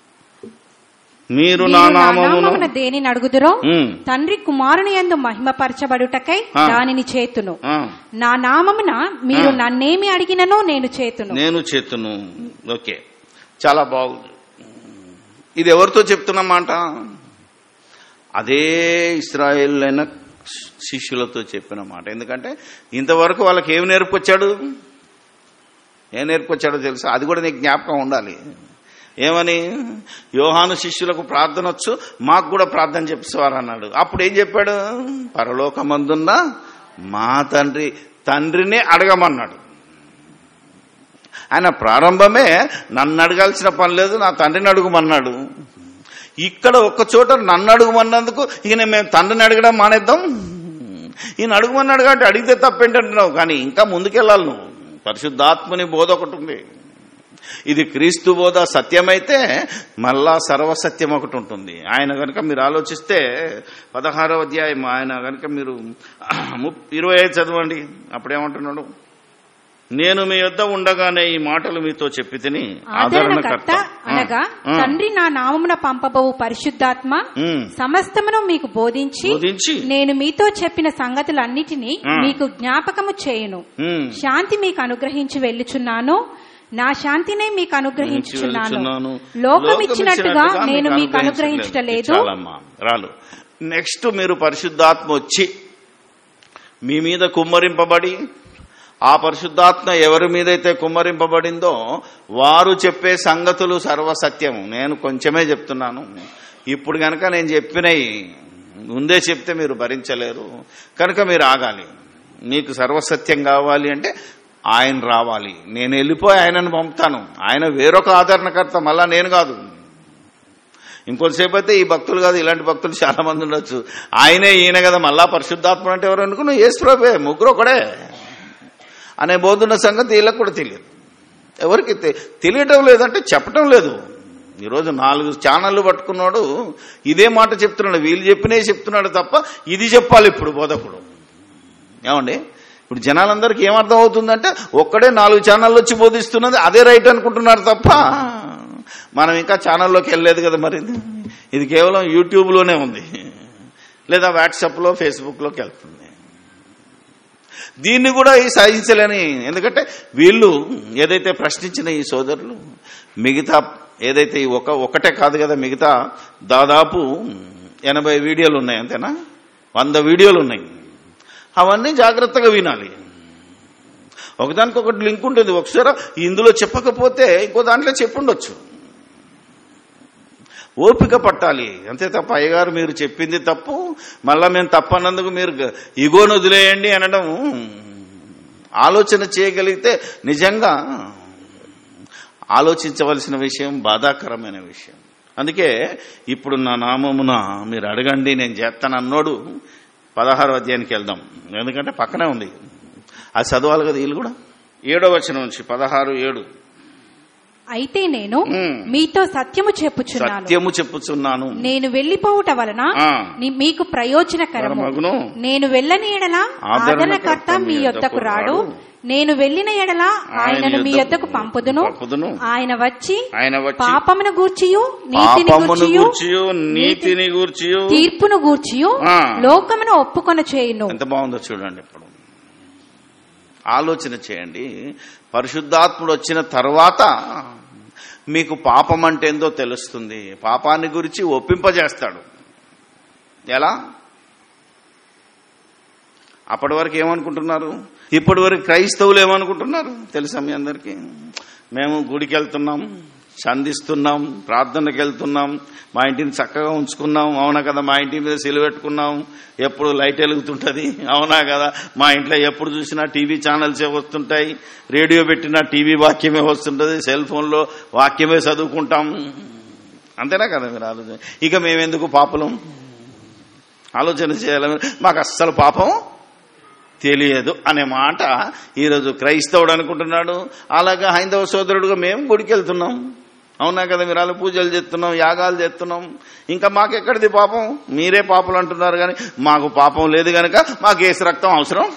మీరు నా మీరు నా నామమును నామమున దేనిని అడుగుదురో ఉమ్, తండ్రి కుమారుని యందు మహిమపరచబడుటకై ఆ. దానిని చేతును ఆ, నా నామమున మీరు ఆ. నన్నేమి అడిగిననో నేను చేతును నేను చేతును ఓకే చాలా బాగుంది ఇది ఎవరితో చెప్తున్న మాట అదే ఇస్రాయేల్ అయిన శిష్యులతో చెప్పిన మాట ఎందుకంటే ఇంతవరకు వాళ్ళకి ఏమి నేర్పుకొచ్చాడు ఏం నేర్పుకొచ్చాడో తెలుసా అది కూడా నీకు జ్ఞాపకం ఉండాలి ఏమని యోహాను శిష్యులకు ప్రార్థన వచ్చు మాకు కూడా ప్రార్థన చెప్పేవారు అన్నాడు అప్పుడు ఏం చెప్పాడు పరలోకమందున్న మా తండ్రి తండ్రిని అడగమన్నాడు ఆయన ప్రారంభమే నన్ను అడగాల్సిన పని లేదు నా తండ్రిని అడుగుమన్నాడు ఇక్కడ ఒక్క చోట నన్ను అడుగుమన్నందుకు ఈయన మేము తండ్రిని అడగడం మానేద్దాం ఈయన అడుగుమన్నాడు కాబట్టి అడిగితే తప్పేంటంటున్నావు కానీ ఇంకా ముందుకెళ్ళాలి నువ్వు పరిశుద్ధాత్మని బోధ ఒకటి ఉంది ఇది క్రీస్తు బోధ సత్యమైతే మళ్ళా సర్వసత్యం ఒకటి ఉంటుంది ఆయన కనుక మీరు ఆలోచిస్తే పదహారవ అధ్యాయం ఆయన కనుక మీరు ముప్- ఇరవై ఐదు చదవండి అప్పుడేమంటున్నాడు నేను మీ యొద్ద ఉండగానే ఈ మాటలు మీతో చెప్పి తిని ఆదరణకర్త అనగా ఆ, తండ్రి నా నామమున పంపబోవు పరిశుద్ధాత్మ ఉమ్, సమస్తమును మీకు బోధించి బోధించి నేను మీతో చెప్పిన సంగతులన్నిటినీ ఆ. మీకు జ్ఞాపకము చేయును ఉమ్, శాంతి మీకు అనుగ్రహించి వెళ్ళుచున్నాను నా శాంతినే మీకు అనుగ్రహించుచున్నాను వెళ్ళుచున్నాను. లోకం ఇచ్చినట్టుగా లోకం నేను మీకు మీకు అనుగ్రహించటలేదు చాలమ్మా రాలు నెక్స్ట్ మీరు పరిశుద్ధాత్మ వచ్చి మీ మీద కుమ్మరింపబడి ఆ పరిశుద్ధాత్మ ఎవరి మీదైతే కుమ్మరింపబడిందో వారు చెప్పే సంగతులు సర్వసత్యం నేను కొంచెమే చెప్తున్నాను ఇప్పుడు కనుక నేను చెప్పినవి ముందే చెప్తే మీరు భరించలేరు కనుక మీరు ఆగాలి మీకు సర్వసత్యం కావాలి అంటే ఆయన రావాలి నేను వెళ్ళిపోయి ఆయనను పంపుతాను ఆయన వేరొక ఆదరణకర్త మళ్ళా నేను కాదు ఇంకొంతసేపు అయితే ఈ భక్తులు కాదు ఇలాంటి భక్తులు చాలా మంది ఉండొచ్చు ఆయనే ఈయన కదా మళ్ళా పరిశుద్ధాత్మ అంటే ఎవరు అనుకున్నా ఏసుప్రభే ముగ్గురు ఒకడే అనే బోధున్న సంగతి వీళ్ళకి కూడా తెలియదు ఎవరికి తె- తెలియటం లేదంటే చెప్పటం లేదు ఈరోజు నాలుగు ఛానళ్లు పట్టుకున్నాడు ఇదే మాట చెప్తున్నాడు వీళ్ళు చెప్పినే చెప్తున్నాడు తప్ప ఇది చెప్పాలి ఇప్పుడు బోధకుడు ఏమండి ఇప్పుడు జనాలందరికీ ఏమర్థం అవుతుందంటే ఒక్కడే నాలుగు ఛానళ్ళు వచ్చి బోధిస్తున్నది అదే రైట్ అనుకుంటున్నారు తప్ప మనం ఇంకా ఛానల్లోకి వెళ్ళలేదు కదా మరి ఇది. ఇది కేవలం యూట్యూబ్లోనే ఉంది లేదా వాట్సాప్లో ఫేస్బుక్లోకి వెళ్తుంది దీన్ని కూడా ఈ సాధించలేని ఎందుకంటే వీళ్ళు ఏదైతే ప్రశ్నించిన ఈ సోదరులు మిగతా ఏదైతే ఈ ఒక ఒకటే కాదు కదా మిగతా దాదాపు ఎనభై వీడియోలు ఉన్నాయి అంతేనా వంద వీడియోలు ఉన్నాయి అవన్నీ జాగ్రత్తగా వినాలి ఒకదానికి ఒకటి లింక్ ఉంటుంది ఒకసారి ఇందులో చెప్పకపోతే ఇంకో దాంట్లో చెప్పుండొచ్చు ఓపిక పట్టాలి అంతే తప్ప అయ్యగారు మీరు చెప్పింది తప్పు మళ్ళా మేము తప్పన్నందుకు మీరు ఇగోను వదిలేయండి అనడం ఆలోచన చేయగలిగితే నిజంగా ఆలోచించవలసిన విషయం బాధాకరమైన విషయం అందుకే ఇప్పుడు నా నామమున మీరు అడగండి నేను చేస్తాను అన్నోడు పదహారు అధ్యాయానికి వెళ్దాం ఎందుకంటే పక్కనే ఉంది అది చదవాలి కదా వీళ్ళు కూడా ఏడో వచనం నుంచి పదహారు ఏడు అయితే నేను ఉమ్. మీతో సత్యము చెప్పుచున్నాను సత్యము చెప్పుచున్నాను నేను వెళ్లిపోవుట వలన ఆ. ని- మీకు ప్రయోజనకరము మగును నేను వెళ్ళని ఎడల ఆదరణకర్త మీ యొద్దకు రాడు నేను వెళ్ళిన ఎడల ఆయనను మీ యొద్దకు పంపుదును పంపుదును. ఆయన వచ్చి ఆయన వచ్చి పాపమును గూర్చియు నీతిని పాపమును గూర్చియు గూర్చియు నీతిని గూర్చియు తీర్పును గూర్చియు ఆ. లోకమును ఒప్పుకొన చేయును ఎంత బాగుందో చూడండి ఇప్పుడు ఆలోచన చేయండి పరిశుద్ధాత్ముడు వచ్చిన తర్వాత మీకు పాపం అంటే ఏందో తెలుస్తుంది పాపాన్ని గురించి ఒప్పింపజేస్తాడు ఎలా అప్పటి వరకు ఏమనుకుంటున్నారు ఇప్పటి వరకు క్రైస్తవులు ఏమనుకుంటున్నారు తెలుసా మీ అందరికీ మేము గుడికి వెళ్తున్నాం సంధిస్తున్నాం ప్రార్థనకి వెళ్తున్నాం మా ఇంటిని చక్కగా ఉంచుకున్నాం అవునా కదా మా ఇంటి మీద సిలువ పెట్టుకున్నాం ఎప్పుడు లైట్ వెలుగుతుంటది అవునా కదా మా ఇంట్లో ఎప్పుడు చూసినా టీవీ ఛానల్స్ వస్తుంటాయి రేడియో పెట్టినా టీవీ వాక్యమే వస్తుంటది సెల్ ఫోన్లో వాక్యమే చదువుకుంటాం అంతేనా కదా మీరు ఆలోచన ఇక మేమెందుకు పాపలం ఆలోచన చేయాలి మాకు అస్సలు పాపం తెలియదు అనే మాట ఈరోజు క్రైస్తవుడు అనుకుంటున్నాడు అలాగే హైందవ సోదరుడుగా మేము గుడికి వెళ్తున్నాం అవునా కదా మీరు అలా పూజలు చేస్తున్నాం యాగాలు చేస్తున్నాం ఇంకా మాకెక్కడిది పాపం మీరే పాపలు అంటున్నారు కానీ మాకు పాపం లేదు కనుక మాకు ఏసు రక్తం అవసరం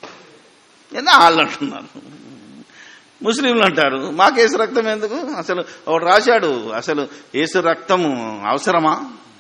ఏదో వాళ్ళు అంటున్నారు ముస్లింలు అంటారు మాకు ఏసు రక్తం ఎందుకు అసలు ఒకడు రాశాడు అసలు ఏసు రక్తము అవసరమా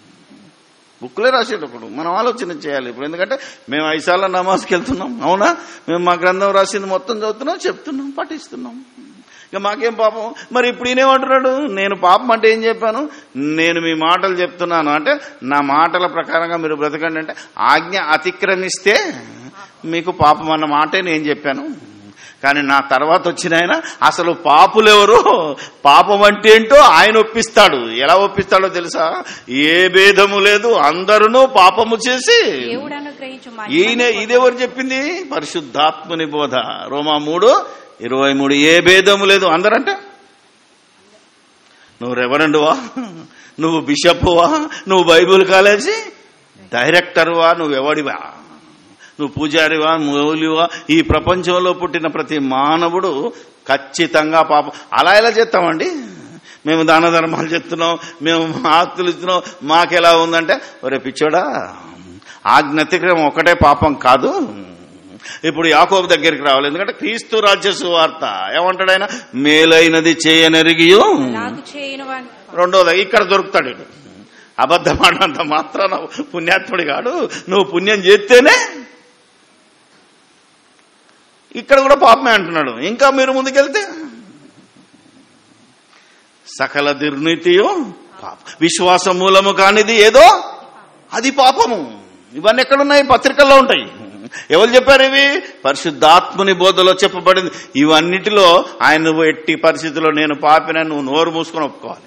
బుక్లే రాసేటప్పుడు మనం ఆలోచన చేయాలి ఇప్పుడు ఎందుకంటే మేము ఐసార్ల నమాజ్కి వెళ్తున్నాం అవునా మేము మా గ్రంథం రాసింది మొత్తం చదువుతున్నాం చెప్తున్నాం పఠిస్తున్నాం ఇక మాకేం పాపం మరి ఇప్పుడు ఈయనేమంటున్నాడు నేను పాపం అంటే ఏం చెప్పాను నేను మీ మాటలు చెప్తున్నాను అంటే నా మాటల ప్రకారంగా మీరు బ్రతకండి అంటే ఆజ్ఞ అతిక్రమిస్తే మీకు పాపం అన్న మాటే నేను చెప్పాను కానీ నా తర్వాత వచ్చిన ఆయన అసలు పాపులెవరు పాపం అంటే ఏంటో ఆయన ఒప్పిస్తాడు ఎలా ఒప్పిస్తాడో తెలుసా ఏ భేదము లేదు అందరూ పాపము చేసి దేవుడు అనుగ్రహించు మహిమ ఈయన ఇదెవరు చెప్పింది పరిశుద్ధాత్ముని బోధ రోమా మూడు ఇరవై మూడు ఏ భేదము లేదు అందరంటే నువ్వు రెవరెండువా నువ్వు బిషప్వా నువ్వు బైబుల్ కాలేజీ డైరెక్టర్వా నువ్వెవడివా నువ్వు పూజారివా మౌలివా ఈ ప్రపంచంలో పుట్టిన ప్రతి మానవుడు ఖచ్చితంగా పాపం అలా ఎలా చేస్తామండి మేము దాన ధర్మాలు చెప్తున్నాం మేము ఆస్తులు ఇస్తున్నాం మాకెలా ఉందంటే ఒరే పిచ్చోడా ఆజ్ఞతిక్రమం ఒకటే పాపం కాదు ఇప్పుడు యాకోబు దగ్గరికి రావాలి ఎందుకంటే క్రీస్తు రాజ్య సువార్త ఏమంటాడు ఆయన మేలైనది చేయనెరిగియో నాకు చేయను వాని- రెండోది ఇక్కడ దొరుకుతాడు ఈడు. అబద్ధమాడినంత మాత్రాన పుణ్యాత్ముడి కాడు నువ్వు పుణ్యం చేస్తేనే ఇక్కడ కూడా పాపమే అంటున్నాడు ఇంకా మీరు ముందుకెళ్తే సకల దుర్నీతియు పాప విశ్వాస మూలము కానిది ఏదో అది పాపము ఇవన్నీ ఎక్కడున్నాయి పత్రికల్లో ఉంటాయి ఎవరు చెప్పారు ఇవి పరిశుద్ధాత్ముని బోధలో చెప్పబడింది ఇవన్నిటిలో ఆయన నువ్వు ఎట్టి పరిస్థితిలో నేను పాపిన నువ్వు నోరు మూసుకొని ఒప్పుకోవాలి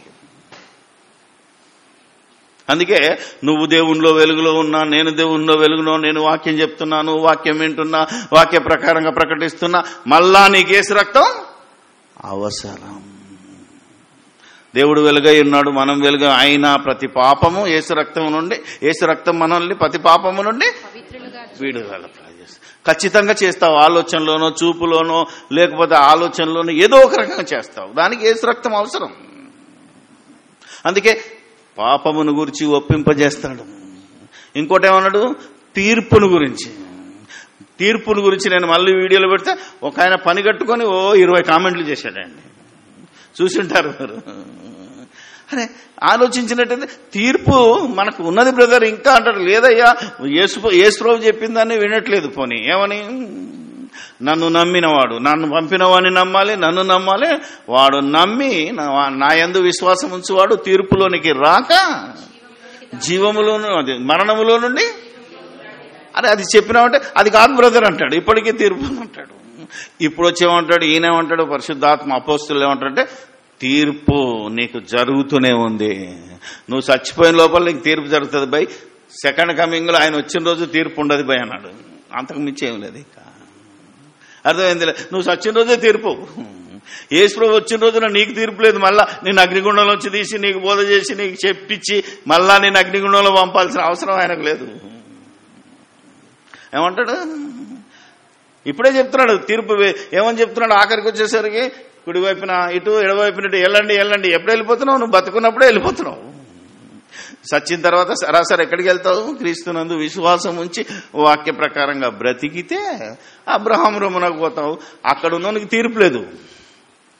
అందుకే నువ్వు దేవునిలో వెలుగులో ఉన్నా నేను దేవునిలో వెలుగులో నేను వాక్యం చెప్తున్నాను వాక్యం వింటున్నా వాక్య ప్రకారంగా ప్రకటిస్తున్నా మళ్ళా నీకేసి రక్తం అవసరం దేవుడు వెలుగై ఉన్నాడు మనం వెలుగు అయినా ప్రతి పాపము ఏసు రక్తం నుండి ఏసు రక్తం మనల్ని ప్రతి పాపము నుండి పవిత్రులుగా విడుదల చేస్తావు ఖచ్చితంగా చేస్తావు ఆలోచనలోనో చూపులోనో లేకపోతే ఆలోచనలోనో ఏదో ఒక రకంగా చేస్తావు దానికి ఏసు రక్తం అవసరం అందుకే పాపమును గురించి ఒప్పింపజేస్తాడు ఇంకోటి ఏమన్నాడు తీర్పును గురించి తీర్పును గురించి నేను మళ్ళీ వీడియోలో పెడితే ఒక ఆయన పని కట్టుకొని ఓ ఇరవై కామెంట్లు చేశాడండి చూసింటారు మీరు అరే ఆలోచించినట్టయితే తీర్పు మనకు ఉన్నది బ్రదర్ ఇంకా అంటాడు లేదయ్యా యేసు యేసుప్రభు చెప్పిన దాన్ని వినట్లేదు పోనీ ఏమని నన్ను నమ్మినవాడు నన్ను పంపినవాడిని నమ్మాలి నన్ను నమ్మాలి వాడు నమ్మి నా- నా యందు విశ్వాసం ఉంచువాడు తీర్పులోనికి రాక జీవములోను అది మరణములో నుండి అరే అది చెప్పినామంటే అది కాదు బ్రదర్ అంటాడు ఇప్పటికీ తీర్పు అని అంటాడు ఇప్పుడు వచ్చేమంటాడు ఈయనేమంటాడు పరిశుద్ధాత్మ అపోస్తులు ఏమంటాడంటే తీర్పు నీకు జరుగుతూనే ఉంది నువ్వు చచ్చిపోయిన లోపల నీకు తీర్పు జరుగుతుంది బై సెకండ్ కమింగ్ లో ఆయన వచ్చిన రోజు తీర్పు ఉండదు బై అన్నాడు అంతకు మించి ఏం లేదు ఇంకా అర్థమైంది నువ్వు చచ్చిన రోజే తీర్పు యేసుప్రభు వచ్చిన రోజున నీకు తీర్పు లేదు మళ్ళా నేను అగ్నిగుండంలో వచ్చి తీసి నీకు బోధ చేసి నీకు చెప్పించి మళ్ళా నేను అగ్నిగుండంలో పంపాల్సిన అవసరం ఆయనకు లేదు ఏమంటాడు ఇప్పుడే చెప్తున్నాడు తీర్పు వే- ఏమని చెప్తున్నాడు ఆఖరికి వచ్చేసరికి కుడివైపున ఇటు ఎడవైపున ఇటు వెళ్ళండి వెళ్ళండి ఎప్పుడు వెళ్ళిపోతున్నావు నువ్వు బతుకున్నప్పుడే వెళ్ళిపోతున్నావు సచ్చిన తర్వాత సరాసరి ఎక్కడికి వెళ్తావు క్రీస్తునందు విశ్వాసం ఉంచి వాక్య ప్రకారంగా బ్రతికితే అబ్రహాం రొమ్మునకు పోతావు అక్కడ ఉన్నోనికి తీర్పు లేదు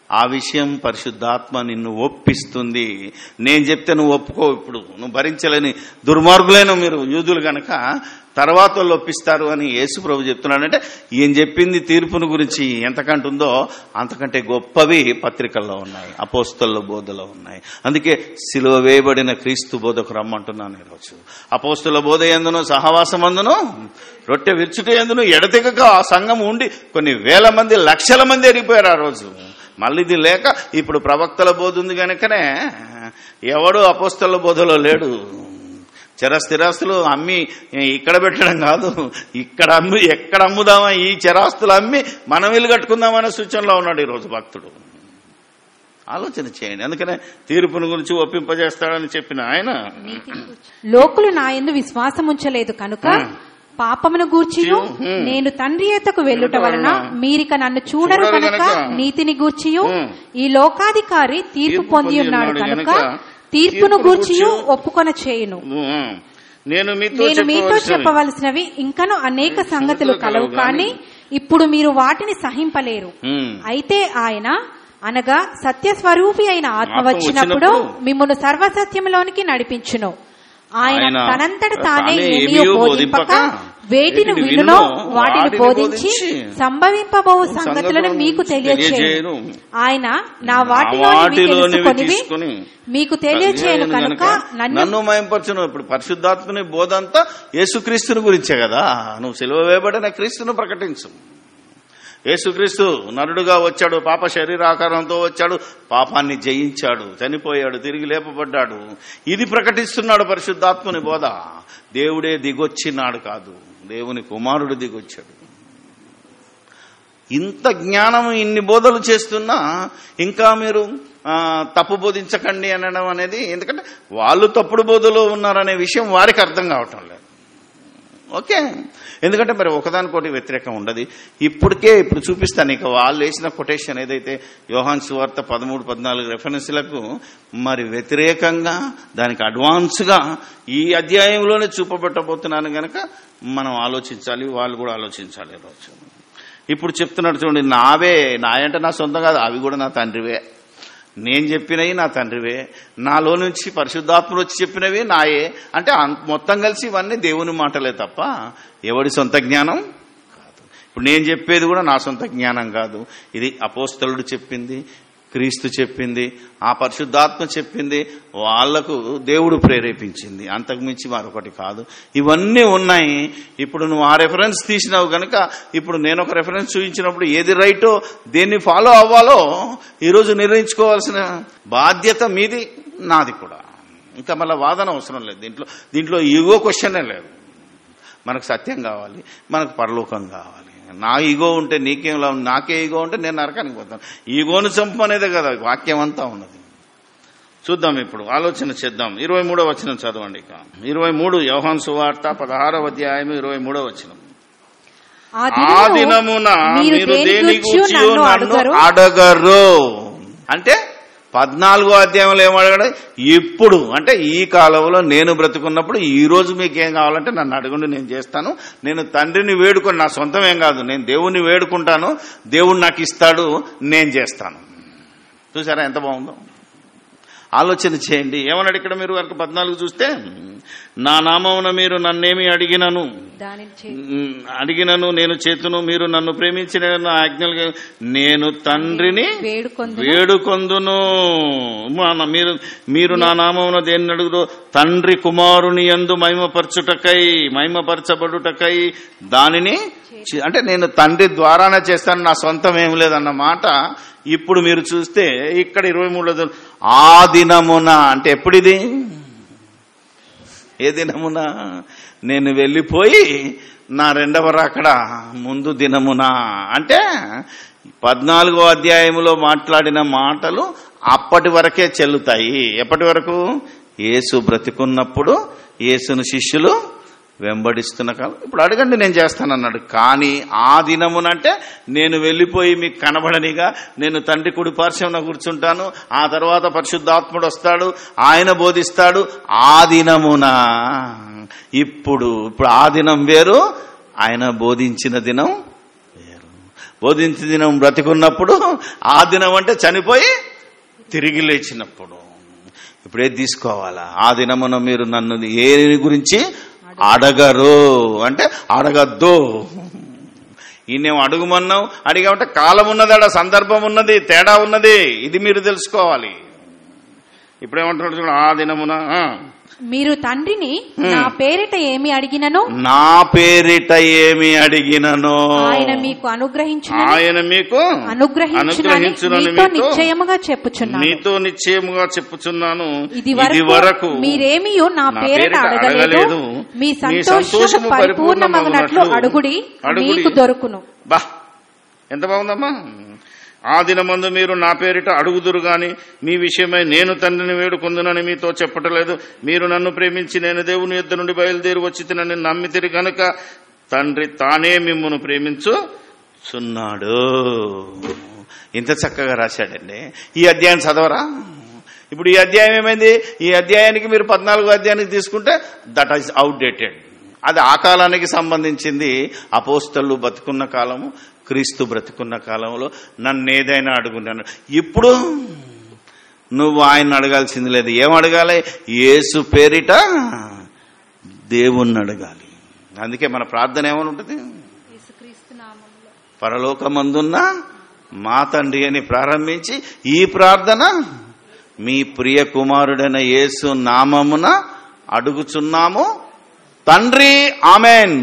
ఆ విషయం పరిశుద్ధాత్మ నిన్ను ఒప్పిస్తుంది నేను చెప్తే నువ్వు ఒప్పుకో ఇప్పుడు నువ్వు భరించలేని దుర్మార్గులైన మీరు యూదులు గనక తర్వాత వాళ్ళు ఒప్పిస్తారు అని యేసు ప్రభు చెప్తున్నాడంటే ఈయన చెప్పింది తీర్పును గురించి ఎంతకంటే ఉందో అంతకంటే గొప్పవి పత్రికల్లో ఉన్నాయి అపోస్తల బోధలో ఉన్నాయి అందుకే సిలువ వేయబడిన క్రీస్తు బోధకు రమ్మంటున్నాను ఈరోజు అపోస్తుల బోధ ఎందును సహవాసం అందును రొట్టె విరుచుట ఎందును ఎడతెగక ఆ సంఘం ఉండి కొన్ని వేల మంది లక్షల మంది ఎరిగిపోయారు ఆ రోజు మళ్ళీ ఇది లేక ఇప్పుడు ప్రవక్తల బోధ ఉంది కనుకనే ఎవడు అపోస్తల బోధలో లేడు చర స్థిరాస్తులు అమ్మి ఇక్కడ పెట్టడం కాదు ఇక్కడ అమ్మి ఎక్కడ అమ్ముదామా ఈ చరాస్తులు అమ్మి మనం ఇల్లు కట్టుకుందామనే సూచనలో ఉన్నాడు ఈరోజు భక్తుడు ఆలోచన చేయండి అందుకనే తీర్పును గురించి ఒప్పింపజేస్తాడని చెప్పిన ఆయన లోకులు నా యందు విశ్వాసం ఉంచలేదు కనుక హ్మ్. పాపమును గూర్చియు హ్మ్. నేను తండ్రి ఎత్తకు వెళ్ళుట వలన వలన మీరిక నన్ను చూడరు చూడరు కనుక గనుక నీతిని గూర్చియు హ్మ్. ఈ లోకాధికారి తీర్పు తీర్పు పొంది పొంది ఉన్నాడు ఉన్నాడు కనుక గనుక తీర్పును తీర్పును గూర్చియు గూర్చియు ఒప్పుకొన చేయును ఉమ్, నేను మీతో నేను మీతో చెప్పవలసినవి. చెప్పవలసినవి ఇంకను అనేక సంగతులు సంగతులు కలవు కలవు కానీ ఇప్పుడు మీరు వాటిని సహింపలేరు ఉమ్, అయితే ఆయన అనగా సత్య స్వరూపి అయిన ఆత్మ ఆత్మ వచ్చినప్పుడు వచ్చినప్పుడు మిమ్మల్ని సర్వసత్యములోనికి నడిపించును ఆయన ఆయన తనంతట తానే తానే ఏమీ ఏమీయో బోధింపక బోధింపక, వేటిని వేటిని వినునో వినునో వాటిని వాటిని బోధించి బోధించి సంభవింపబో సంగతులను సంగతులను మీకు తెలియచేయను తెలియజేయును. ఆయన నా నా వాటిలోనివి వాటిలోనివి తెలుసుకొనివి తీసుకొని మీకు తెలియచేయను కనుక నన్ను నన్ను మయంపరచును ఇప్పుడు పరిశుద్ధాత్మని బోధ అంతా యేసుక్రీస్తుని గురించే కదా నువ్వు సెలవు వేయబడిన క్రీస్తును ప్రకటించు యేసుక్రీస్తు నరుడుగా వచ్చాడు పాప శరీరాకారంతో వచ్చాడు పాపాన్ని జయించాడు చనిపోయాడు తిరిగి లేపబడ్డాడు ఇది ప్రకటిస్తున్నాడు పరిశుద్ధాత్మని బోధ దేవుడే దిగొచ్చినాడు కాదు దేవుని కుమారుడు దిగొచ్చాడు ఇంత జ్ఞానం ఇన్ని బోధలు చేస్తున్నా ఇంకా మీరు ఆ, తప్పు బోధించకండి అనడం అనేది ఎందుకంటే వాళ్ళు తప్పుడు బోధలో ఉన్నారనే విషయం వారికి అర్థం కావటం లేదు ఓకే ఎందుకంటే మరి ఒకదానికోటి వ్యతిరేకం ఉండదు ఇప్పటికే ఇప్పుడు చూపిస్తాను ఇక వాళ్ళు వేసిన కొటేషన్ ఏదైతే యోహాన్ సువార్త పదమూడు పద్నాలుగు రెఫరెన్స్లకు మరి వ్యతిరేకంగా దానికి అడ్వాన్స్గా ఈ అధ్యాయంలోనే చూపబెట్టబోతున్నాను గనక మనం ఆలోచించాలి వాళ్ళు కూడా ఆలోచించాలి రోజు ఇప్పుడు చెప్తున్నాడు చూడండి నావే నాయంటే నా సొంతం కాదు అవి కూడా నా తండ్రివే నేను చెప్పినవి నా తండ్రివే నాలో నుంచి పరిశుద్ధాత్మలు వచ్చి చెప్పినవి నాయే అంటే అం- మొత్తం కలిసి ఇవన్నీ దేవుని మాటలే తప్ప ఎవడి సొంత జ్ఞానం కాదు ఇప్పుడు నేను చెప్పేది కూడా నా సొంత జ్ఞానం కాదు ఇది అపోస్తలుడు చెప్పింది క్రీస్తు చెప్పింది ఆ పరిశుద్ధాత్మ చెప్పింది వాళ్లకు దేవుడు ప్రేరేపించింది అంతకుమించి మరొకటి కాదు ఇవన్నీ ఉన్నాయి ఇప్పుడు నువ్వు ఆ రెఫరెన్స్ తీసినావు కనుక ఇప్పుడు నేను ఒక రెఫరెన్స్ చూపించినప్పుడు ఏది రైటో దేన్ని ఫాలో అవ్వాలో ఈరోజు నిర్ణయించుకోవాల్సిన బాధ్యత మీది నాది కూడా ఇంకా మళ్ళీ వాదన అవసరం లేదు దీంట్లో దీంట్లో ఈగో క్వశ్చనే లేదు మనకు సత్యం కావాలి మనకు పరలోకం కావాలి నా ఈగో ఉంటే నీకేం లాభం నాకే ఈగో ఉంటే నేను నరకానికి పోతాను ఈగోను చంపు అనేదే కదా వాక్యం అంతా ఉన్నది చూద్దాం ఇప్పుడు ఆలోచన చేద్దాం ఇరవై మూడో వచనం చదవండి ఇక ఇరవై మూడు యోహాన్ సువార్త పదహారవ అధ్యాయం ఇరవై మూడో వచనం ఆ ఆ దినమున దినమున మీరు మీరు దేని దేని గూర్చి గూర్చియు నన్ను నన్ను అడుగరు అడగరు అంటే పద్నాలుగో అధ్యాయంలో ఏమడగడు ఇప్పుడు అంటే ఈ కాలంలో నేను బ్రతుకున్నప్పుడు ఈ రోజు మీకు ఏం కావాలంటే నన్ను అడగండి నేను చేస్తాను నేను తండ్రిని వేడుకొని నా సొంతం ఏం కాదు నేను దేవుణ్ణి వేడుకుంటాను దేవుడు నాకు ఇస్తాడు నేను చేస్తాను చూసారా ఎంత బాగుందో ఆలోచన చేయండి ఏమన్నాడు ఇక్కడ మీరు వరకు పద్నాలుగు చూస్తే నా నామమున మీరు నన్నేమి అడిగినను దానిని చే- మ్, అడిగినను నేను చేతును మీరు నన్ను ప్రేమించిన నా ఆజ్ఞలు నేను తండ్రిని వేడుకొందును. వేడుకొందును మా- మీరు మీరు నా నామమున దేన్ని అడుగుదో తండ్రి కుమారుని యందు మహిమపరచుటకై మహిమపరచబడుటకై దానిని చి- అంటే నేను తండ్రి ద్వారానే చేస్తాను నా సొంతం ఏం లేదన్న మాట ఇప్పుడు మీరు చూస్తే ఇక్కడ ఇరవై మూడులో ఆ దినమున అంటే ఎప్పుడిది ఏ దినమున నేను వెళ్ళిపోయి నా రెండవ రాకడ ముందు దినమున అంటే పద్నాలుగో అధ్యాయములో మాట్లాడిన మాటలు అప్పటి వరకే చెల్లుతాయి ఎప్పటి వరకు యేసు బ్రతికున్నప్పుడు యేసును శిష్యులు వెంబడిస్తున్న కాలం ఇప్పుడు అడగండి నేను చేస్తానన్నాడు కానీ ఆ దినమునంటే నేను వెళ్ళిపోయి మీకు కనబడనిగా నేను తండ్రి కుడి పార్శ్వన కూర్చుంటాను ఆ తర్వాత పరిశుద్ధాత్ముడు వస్తాడు ఆయన బోధిస్తాడు ఆ దినమున ఇప్పుడు ఇప్పుడు ఆ దినం వేరు ఆయన బోధించిన దినం వేరు బోధించిన దినం బ్రతికున్నప్పుడు ఆ దినం అంటే చనిపోయి తిరిగి లేచినప్పుడు ఇప్పుడు ఏది తీసుకోవాలా ఆ దినమున మీరు నన్ను ఏ గురించి అడగరు అంటే అడగద్దు ఈయనేం అడుగుమన్నావు అడిగామంటే కాలం ఉన్నదాడ సందర్భం ఉన్నది తేడా ఉన్నది ఇది మీరు తెలుసుకోవాలి ఇప్పుడేమంటున్నాడు చూడు ఆ దినమున ఆ, మీరు తండ్రిని నా పేరిట ఏమి అడిగినను నా పేరిట ఏమి అడిగినను ఆయన మీకు అనుగ్రహించిన ఆయన మీకు అనుగ్రహించునని అనుగ్రహించునని మీతో మీతో నిశ్చయముగా చెప్పుచున్నాను నీతో నిశ్చయముగా చెప్పుచున్నాను ఇది వరకు మీరేమీ నా నా పేరిట పేరిట అడగలేదు అడగలేదు. మీ మీ సంతోషము సంతోషము పరిపూర్ణమగునట్లు పరిపూర్ణమగునట్లు అడుగుడి అడుగుడి. మీకు దొరుకును బా ఎంత బాగుందమ్మా ఆ దినమందు మీరు నా పేరిట అడుగుదురు గాని మీ విషయమై నేను తండ్రిని వేడుకొందునని మీతో చెప్పటలేదు మీరు నన్ను ప్రేమించి నేను దేవుని యుద్ధ నుండి బయలుదేరి వచ్చి తినని నమ్మితిరి గనుక తండ్రి తానే మిమ్మును ప్రేమించు చున్నాడు ఇంత చక్కగా రాశాడండి ఈ అధ్యాయం చదవరా ఇప్పుడు ఈ అధ్యాయం ఏమైంది ఈ అధ్యాయానికి మీరు పద్నాలుగో అధ్యాయానికి తీసుకుంటే దట్ ఈస్ అవుట్డేటెడ్ అది ఆ కాలానికి సంబంధించింది అపోస్తలు బతుకున్న కాలము క్రీస్తు బ్రతుకున్న కాలంలో నన్ను ఏదైనా అడుగున్నాను ఇప్పుడు నువ్వు ఆయన అడగాల్సింది లేదు ఏం అడగాలి యేసు పేరిట దేవుణ్ణి అడగాలి అందుకే మన ప్రార్థన ఏమని ఉంటుంది పరలోకమందున్న మా తండ్రి అని ప్రారంభించి ఈ ప్రార్థన మీ ప్రియ కుమారుడైన యేసు నామమున అడుగుచున్నాము తండ్రి ఆమెన్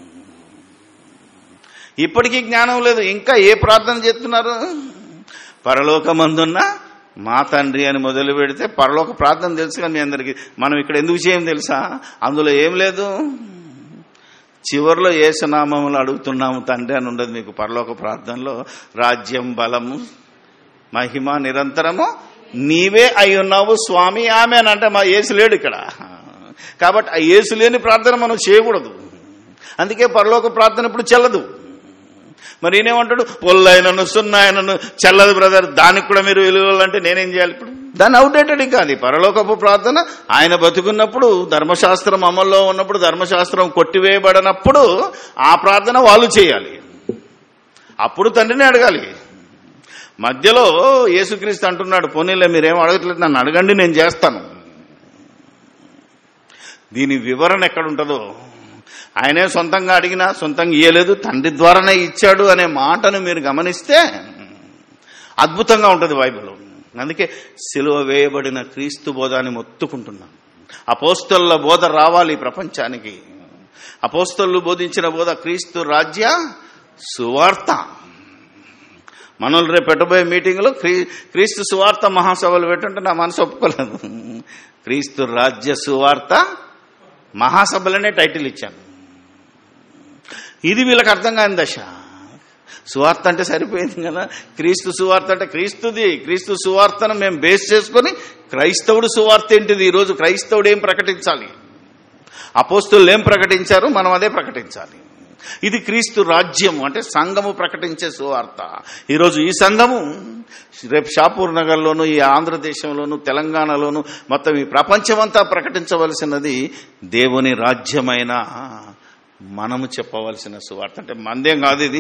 ఇప్పటికీ జ్ఞానం లేదు ఇంకా ఏ ప్రార్థన చేస్తున్నారు పరలోకమందున్న మా తండ్రి అని మొదలు పెడితే పరలోక ప్రార్థన తెలుసు కానీ మీ అందరికీ మనం ఇక్కడ ఎందుకు చేయం తెలుసా అందులో ఏం లేదు చివరిలో ఏసునామములు అడుగుతున్నాము తండ్రి అని ఉండదు మీకు పరలోక ప్రార్థనలో రాజ్యం బలము మహిమ నిరంతరము నీవే అయి ఉన్నావు స్వామి ఆమె అని అంటే మా యేసు లేడు ఇక్కడ కాబట్టి ఆ యేసు లేని ప్రార్థన మనం చేయకూడదు అందుకే పరలోక ప్రార్థన ఇప్పుడు చెల్లదు మరి ఈయనేమంటాడు పొల్లైనను సున్నాయనను చెల్లదు బ్రదర్ దానికి కూడా మీరు విలువలంటే నేనేం చేయాలి ఇప్పుడు దాన్ని అవుడేటెడ్ కాదు పరలోకపు ప్రార్థన ఆయన బతుకున్నప్పుడు ధర్మశాస్త్రం అమల్లో ఉన్నప్పుడు ధర్మశాస్త్రం కొట్టివేయబడినప్పుడు ఆ ప్రార్థన వాళ్ళు చేయాలి అప్పుడు తండ్రిని అడగాలి మధ్యలో యేసుక్రీస్తు అంటున్నాడు పోనీలే మీరేం అడగట్లేదు నన్ను అడగండి నేను చేస్తాను దీని వివరణ ఎక్కడుంటుందో ఆయనే సొంతంగా అడిగినా సొంతంగా ఇయ్యలేదు తండ్రి ద్వారానే ఇచ్చాడు అనే మాటను మీరు గమనిస్తే అద్భుతంగా ఉంటుంది బైబిల్ అందుకే సిలువ వేయబడిన క్రీస్తు బోధాన్ని మొత్తుకుంటున్నాను అపోస్తల బోధ రావాలి ఈ ప్రపంచానికి అపోస్తలు బోధించిన బోధ క్రీస్తు రాజ్య సువార్త మనల్ని రేపు పెట్టబోయే మీటింగ్లో క్రీ క్రీస్తు సువార్త మహాసభలు పెట్టుంటే నా మనసు ఒప్పుకోలేదు క్రీస్తు రాజ్య సువార్త మహాసభలనే టైటిల్ ఇచ్చాను ఇది వీళ్ళకి అర్థం కాని దశ సువార్త అంటే సరిపోయింది కదా క్రీస్తు సువార్త అంటే క్రీస్తుది క్రీస్తు సువార్తను మేము బేస్ చేసుకొని క్రైస్తవుడు సువార్త ఏంటిది ఈరోజు క్రైస్తవుడు ఏం ప్రకటించాలి అపోస్తులు ఏం ప్రకటించారు మనం అదే ప్రకటించాలి ఇది క్రీస్తు రాజ్యం అంటే సంఘము ప్రకటించే సువార్త ఈరోజు ఈ సంఘము రేపు షాపూర్ నగర్లోను ఈ ఆంధ్రదేశంలోను తెలంగాణలోను మొత్తం ఈ ప్రపంచమంతా ప్రకటించవలసినది దేవుని రాజ్యమైన మనము చెప్పవలసిన సువార్త అంటే మందేం కాదు ఇది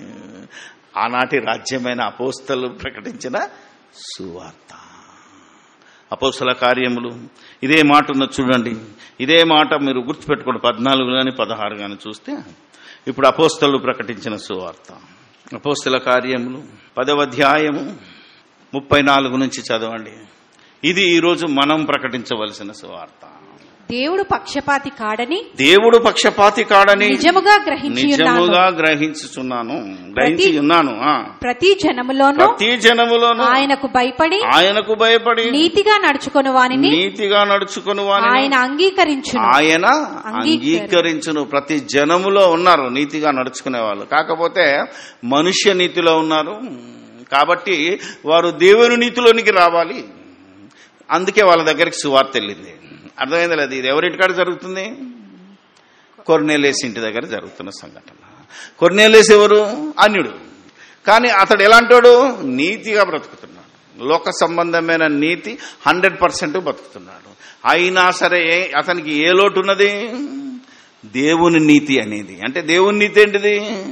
ఆనాటి రాజ్యమైన అపోస్తలు ప్రకటించిన సువార్త అపోస్తల కార్యములు ఇదే మాట ఉన్నది చూడండి ఇదే మాట మీరు గుర్తుపెట్టుకోండి పద్నాలుగు కానీ పదహారు కానీ చూస్తే ఇప్పుడు అపోస్తలు ప్రకటించిన సువార్త అపోస్తల కార్యములు పదవ అధ్యాయము ముప్పై నాలుగు నుంచి చదవండి ఇది ఈరోజు మనం ప్రకటించవలసిన సువార్త దేవుడు పక్షపాతి కాడని దేవుడు పక్షపాతి కాడని నిజముగా గ్రహించి ఉన్నాను నిజముగా గ్రహించుచున్నాను గ్రహించి ఉన్నాను ఆ. ప్రతి జనములోనూ ప్రతి జనములోను ఆయనకు భయపడి ఆయనకు భయపడి నీతిగా నడుచుకుని వానిని నీతిగా నడుచుకుని వాని ఆయన అంగీకరించును ఆయన అంగీకరి- అంగీకరించును ప్రతి జనములో ఉన్నారు నీతిగా నడుచుకునే వాళ్ళు కాకపోతే మనుష్య నీతిలో ఉన్నారు కాబట్టి వారు దేవుని నీతిలోనికి రావాలి అందుకే వాళ్ళ దగ్గరికి సువార్త వెళ్ళింది అర్థమైంది లేదు ఇది ఎవరింటికాడ జరుగుతుంది కొర్నేలేస్ ఇంటి దగ్గర జరుగుతున్న సంఘటన కొర్నేలేస్ ఎవరు అన్యుడు కానీ అతడు ఎలాంటోడు నీతిగా బ్రతుకుతున్నాడు లోక సంబంధమైన నీతి హండ్రెడ్ పర్సెంట్ బతుకుతున్నాడు అయినా సరే ఏ- అతనికి ఏ లోటు ఉన్నది దేవుని నీతి అనేది అంటే దేవుని నీతి ఏంటిది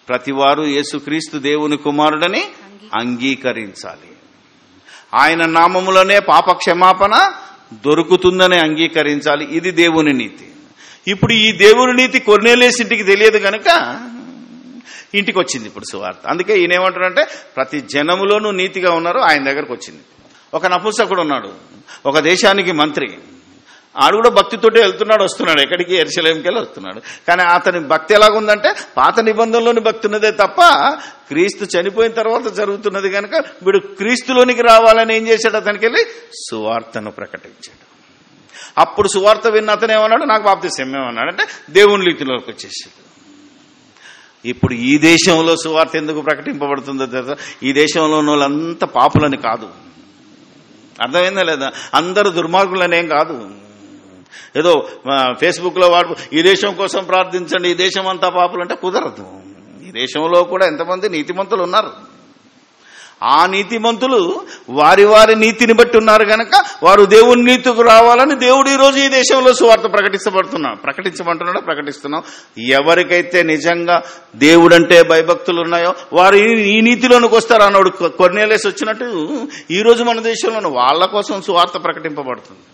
ప్రతివారు యేసుక్రీస్తు దేవుని కుమారుడని అంగీకరించాలి ఆయన నామములోనే పాప క్షమాపణ దొరుకుతుందని అంగీకరించాలి ఇది దేవుని నీతి ఇప్పుడు ఈ దేవుని నీతి కొన్నేలేసి ఇంటికి తెలియదు కనుక ఇంటికి వచ్చింది ఇప్పుడు సువార్త అందుకే ఈయన ఏమంటారంటే ప్రతి జనములోనూ నీతిగా ఉన్నారు ఆయన దగ్గరకు వచ్చింది ఒక నపుంసకుడు ఉన్నాడు ఒక దేశానికి మంత్రి ఆడు కూడా భక్తితోటే వెళ్తున్నాడు వస్తున్నాడు ఎక్కడికి ఎరుసలేంకి వెళ్ళి వస్తున్నాడు కానీ అతని భక్తి ఎలాగుందంటే పాత నిబంధనలోని భక్తి ఉన్నదే తప్ప క్రీస్తు చనిపోయిన తర్వాత జరుగుతున్నది కనుక వీడు క్రీస్తులోనికి రావాలని ఏం చేశాడు అతనికి వెళ్ళి సువార్తను ప్రకటించాడు అప్పుడు సువార్త విన్న అతను ఏమన్నాడు నాకు బాప్తిసం ఏమన్నాడు అంటే దేవుని రీతిలోకి వచ్చేసాడు ఇప్పుడు ఈ దేశంలో సువార్త ఎందుకు ప్రకటింపబడుతుందో తెలుసా ఈ దేశంలో ఉన్న వాళ్ళంతా పాపులని కాదు అర్థమైందా లేదా అందరూ దుర్మార్గులనేం కాదు ఏదో ఫేస్బుక్ లో వాడు ఈ దేశం కోసం ప్రార్థించండి ఈ దేశం అంతా పాపులు అంటే కుదరదు ఈ దేశంలో కూడా ఎంతమంది నీతిమంతులు ఉన్నారు ఆ నీతిమంతులు వారి వారి నీతిని బట్టి ఉన్నారు గనక వారు దేవుని నీతికి రావాలని దేవుడు ఈ రోజు ఈ దేశంలో సువార్త ప్రకటించబడుతున్నాం ప్రకటించమంటున్నాడో ప్రకటిస్తున్నాం ఎవరికైతే నిజంగా దేవుడంటే భయభక్తులు ఉన్నాయో వారు ఈ- ఈ నీతిలోనికి వస్తారు అన్నాడు కొన్నేలేసి వచ్చినట్టు ఈ రోజు మన దేశంలో వాళ్ళ కోసం సువార్త ప్రకటింపబడుతుంది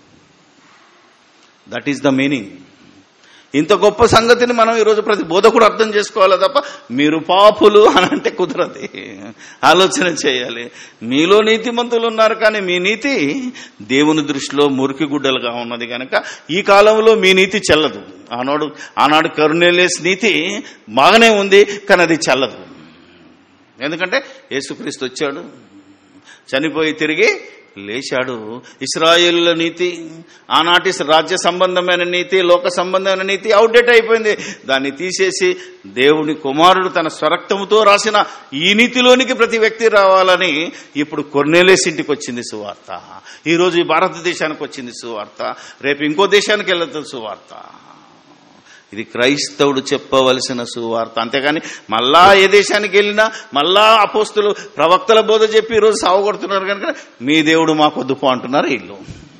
దట్ ఈస్ ద మీనింగ్ ఇంత గొప్ప సంగతిని మనం ఈరోజు ప్రతి బోధకుడు అర్థం చేసుకోవాలి తప్ప మీరు పాపులు అని అంటే కుదరదు ఆలోచన చేయాలి మీలో నీతిమంతులు ఉన్నారు కానీ మీ నీతి దేవుని దృష్టిలో మురికి గుడ్డలుగా ఉన్నది కనుక ఈ కాలంలో మీ నీతి చెల్లదు ఆనాడు ఆనాడు కరుణేలేస్ నీతి బాగానే ఉంది కానీ అది చెల్లదు ఎందుకంటే యేసుక్రీస్తు వచ్చాడు చనిపోయి తిరిగి లేచాడు ఇస్రాయేలుల నీతి ఆనాటి రాజ్య సంబంధమైన నీతి లోక సంబంధమైన నీతి అవుట్డేట్ అయిపోయింది దాన్ని తీసేసి దేవుని కుమారుడు తన స్వరక్తముతో రాసిన ఈ నీతిలోనికి ప్రతి వ్యక్తి రావాలని ఇప్పుడు కొన్నేలేసి ఇంటికి వచ్చింది సువార్త ఈ రోజు ఈ భారతదేశానికి వచ్చింది సువార్త రేపు ఇంకో దేశానికి వెళ్తుంది సువార్త ఇది క్రైస్తవుడు చెప్పవలసిన సువార్త అంతేగాని మళ్ళా ఏ దేశానికి వెళ్ళినా మళ్ళా అపోస్తులు ప్రవక్తల బోధ చెప్పి ఈరోజు సాగుకొడుతున్నారు కనుక మీ దేవుడు మాకు వద్దుపో అంటున్నారు వీళ్ళు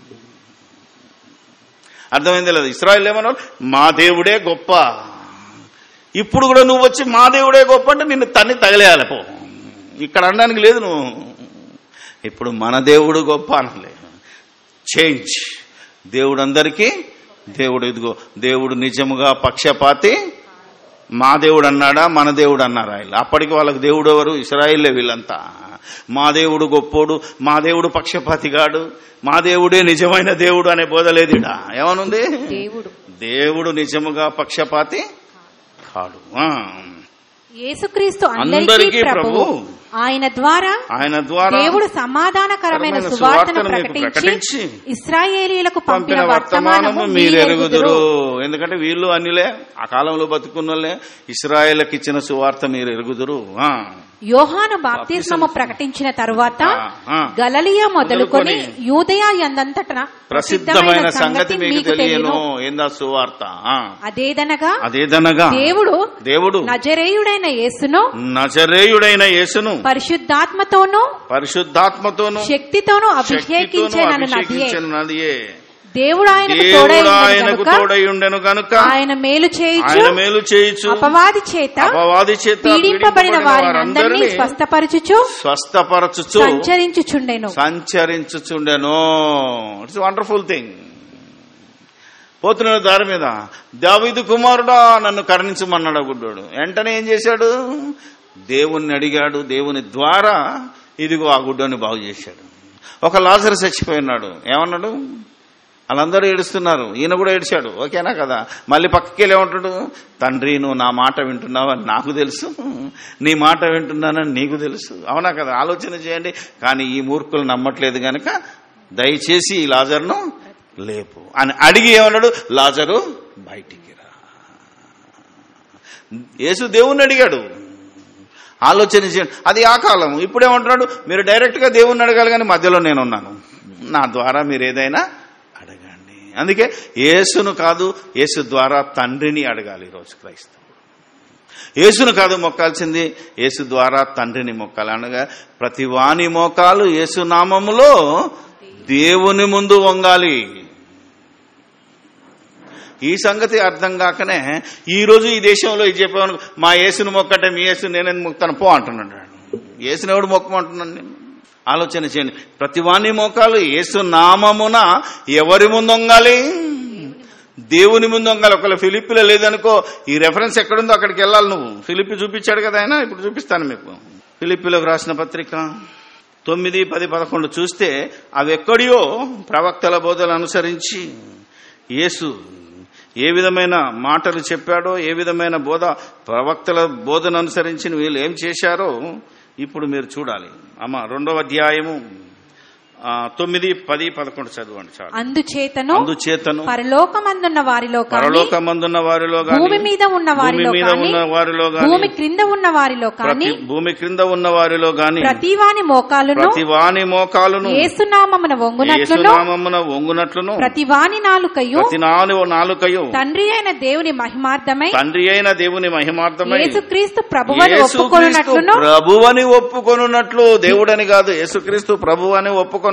అర్థమైంది లేదు ఇస్రాయల్ ఏమన్నారు మా దేవుడే గొప్ప ఇప్పుడు కూడా నువ్వు వచ్చి మా దేవుడే గొప్ప అంటే నిన్ను తన్ని తగలేయాలి పో ఇక్కడ అనడానికి లేదు నువ్వు ఇప్పుడు మన దేవుడు గొప్ప అనలే చేంజ్ దేవుడు అందరికీ దేవుడు ఇదిగో దేవుడు నిజముగా పక్షపాతి మా దేవుడు అన్నాడా మన దేవుడు అన్నారా వీళ్ళు అప్పటికి వాళ్ళకి దేవుడు ఎవరు ఇస్రాయిల్లే వీళ్ళంతా మా దేవుడు గొప్పోడు మా దేవుడు పక్షపాతిగాడు మా దేవుడే నిజమైన దేవుడు అనే బోధ లేదు ఈడ. ఏమనుంది దేవుడు దేవుడు నిజముగా పక్షపాతి కాడు ఆ. యేసుక్రీస్తు అందరికీ అందరికీ ప్రభు ప్రభు. ఆయన ద్వారా ఆయన ద్వారా దేవుడు సమాధానకరమైన కరమైన సువార్తను సువార్తను మీకు ప్రకటించి ప్రకటించి ఇస్రాయేలీలకు పంపిన పంపిన వర్తమానము వర్తమానము మీరెరుగుదురు మీరెరుగుదురు ఎందుకంటే వీళ్ళు అన్నిలే ఆ కాలంలో బతుకున్నోళ్ళే ఇస్రాయేల్కి ఇచ్చిన సువార్త మీరు ఎరుగుదురు ఆ. యోహాను బాప్తిస్మము ప్రకటించిన తరువాత ఆ, ఆ. గలలియా మొదలుకొని మొదలుకొని యూదయ ఎందంతటా ప్రసిద్ధమైన సంగతి మీకు తెలియను ఏందా సువార్త ఆ. అదేదనగా అదేదనగా దేవుడు దేవుడు నజరేయుడైన యేసును నజరేయుడైన యేసును పరిశుద్ధాత్మతోనూ పరిశుద్ధాత్మతోను శక్తితోనూ శక్తితోను అభిషేకించేనను నదియే అభిషేకించిన నదియే దేవుడు ఆయనకు దేవుడు తోడై ఉన్నాడు ఆయనకు గనుక తోడై ఉండెను గనుక ఆయన మేలు చేయుచు ఆయన మేలు చేయుచు అపవాది చేత అపవాది చేత పీడింపబడిన వారిని అందరినీ వారందరినీ స్వస్థపరచుచు స్వస్థపరచుచు సంచరించుచుండెను సంచరించుచుండెను ఇట్స్ వండర్ఫుల్ థింగ్ పోతున్నాడు దారి మీద దావీదు కుమారుడా నన్ను కరుణించమన్నాడు ఆ గుడ్డోడు వెంటనే ఏం చేశాడు దేవుణ్ణి అడిగాడు దేవుని ద్వారా ఇదిగో ఆ గుడ్డోని బాగు చేశాడు ఒక లాజరు చచ్చిపోయినాడు ఏమన్నాడు వాళ్ళందరూ ఏడుస్తున్నారు ఈయన కూడా ఏడిచాడు ఓకేనా కదా మళ్ళీ పక్కకి వెళ్ళి ఏమంటాడు తండ్రి నువ్వు నా మాట వింటున్నావని నాకు తెలుసు నీ మాట వింటున్నానని నీకు తెలుసు అవునా కదా ఆలోచన చేయండి కానీ ఈ మూర్ఖులు నమ్మట్లేదు గనక దయచేసి ఈ లాజర్ను లేపు అని అడిగి ఏమన్నాడు లాజరు బయటికి రా యేసు దేవుణ్ణి అడిగాడు ఆలోచన చేయండి అది ఆ కాలం ఇప్పుడేమంటున్నాడు మీరు డైరెక్ట్గా దేవుణ్ణి అడగాలి కానీ మధ్యలో నేనున్నాను నా ద్వారా మీరు ఏదైనా అడగండి అందుకే యేసును కాదు యేసు ద్వారా తండ్రిని అడగాలి ఈరోజు క్రైస్తవుడు యేసును కాదు మొక్కాల్సింది యేసు ద్వారా తండ్రిని మొక్కాలి అనగా ప్రతి వాని మోకాలు యేసు నామములో దేవుని ముందు వంగాలి ఈ సంగతి అర్థం కాకనే ఈ రోజు ఈ దేశంలో ఇది చెప్పాను మా యేసును మొక్కటే మీ యేసు నేనెందుకు మొక్కుతాను పో అంటున్నాడు యేసుని ఎవడు మొక్కమంటున్నాను నేను ఆలోచన చేయండి ప్రతి వాణి మోకాలు యేసు నామమున ఎవరి ముందు వంగాలి దేవుని ముందు వంగాలి ఒకవేళ ఫిలిప్పిలో లేదనుకో ఈ రెఫరెన్స్ ఎక్కడుందో అక్కడికి వెళ్ళాలి నువ్వు ఫిలిప్పి చూపించాడు కదా ఆయన ఇప్పుడు చూపిస్తాను మీకు ఫిలిప్పిలోకి రాసిన పత్రిక తొమ్మిది పది పదకొండు చూస్తే అవి ఎక్కడియో ప్రవక్తల బోధలు అనుసరించి యేసు ఏ విధమైన మాటలు చెప్పాడో ఏ విధమైన బోధ ప్రవక్తల బోధన అనుసరించి వీళ్ళు ఏం చేశారో ఇప్పుడు మీరు చూడాలి అమ్మ రెండవ అధ్యాయము ఆ, తొమ్మిది పది పదకొండు చదవండి చాలు అందుచేతను అందుచేతను పరలోకమందున్న వారిలో కానీ పరలోకమందున్న వారిలో గాని భూమి మీద ఉన్న భూమి వారిలో మీద కానీ ఉన్న వారిలో గాని భూమి క్రింద ఉన్న వారిలో కానీ ప్రతి భూమి క్రింద ఉన్న వారిలో గాని ప్రతివాని మోకాలును ప్రతి వాని మోకాలును ఏసునామమున వంగునట్లును యేసునామమున వంగునట్లును ప్రతివాని నాలుకయు ప్రతి నాలు నాలుకయు తండ్రి అయిన దేవుని మహిమార్థమై తండ్రి అయిన దేవుని మహిమార్థమై యేసుక్రీస్తు ప్రభువని యేసుక్రీస్తు ఒప్పుకొనున్నట్లును ప్రభువని ఒప్పుకొనున్నట్లు దేవుడని కాదు యేసుక్రీస్తు ప్రభు అని ఒప్పుకొనున్నట్లు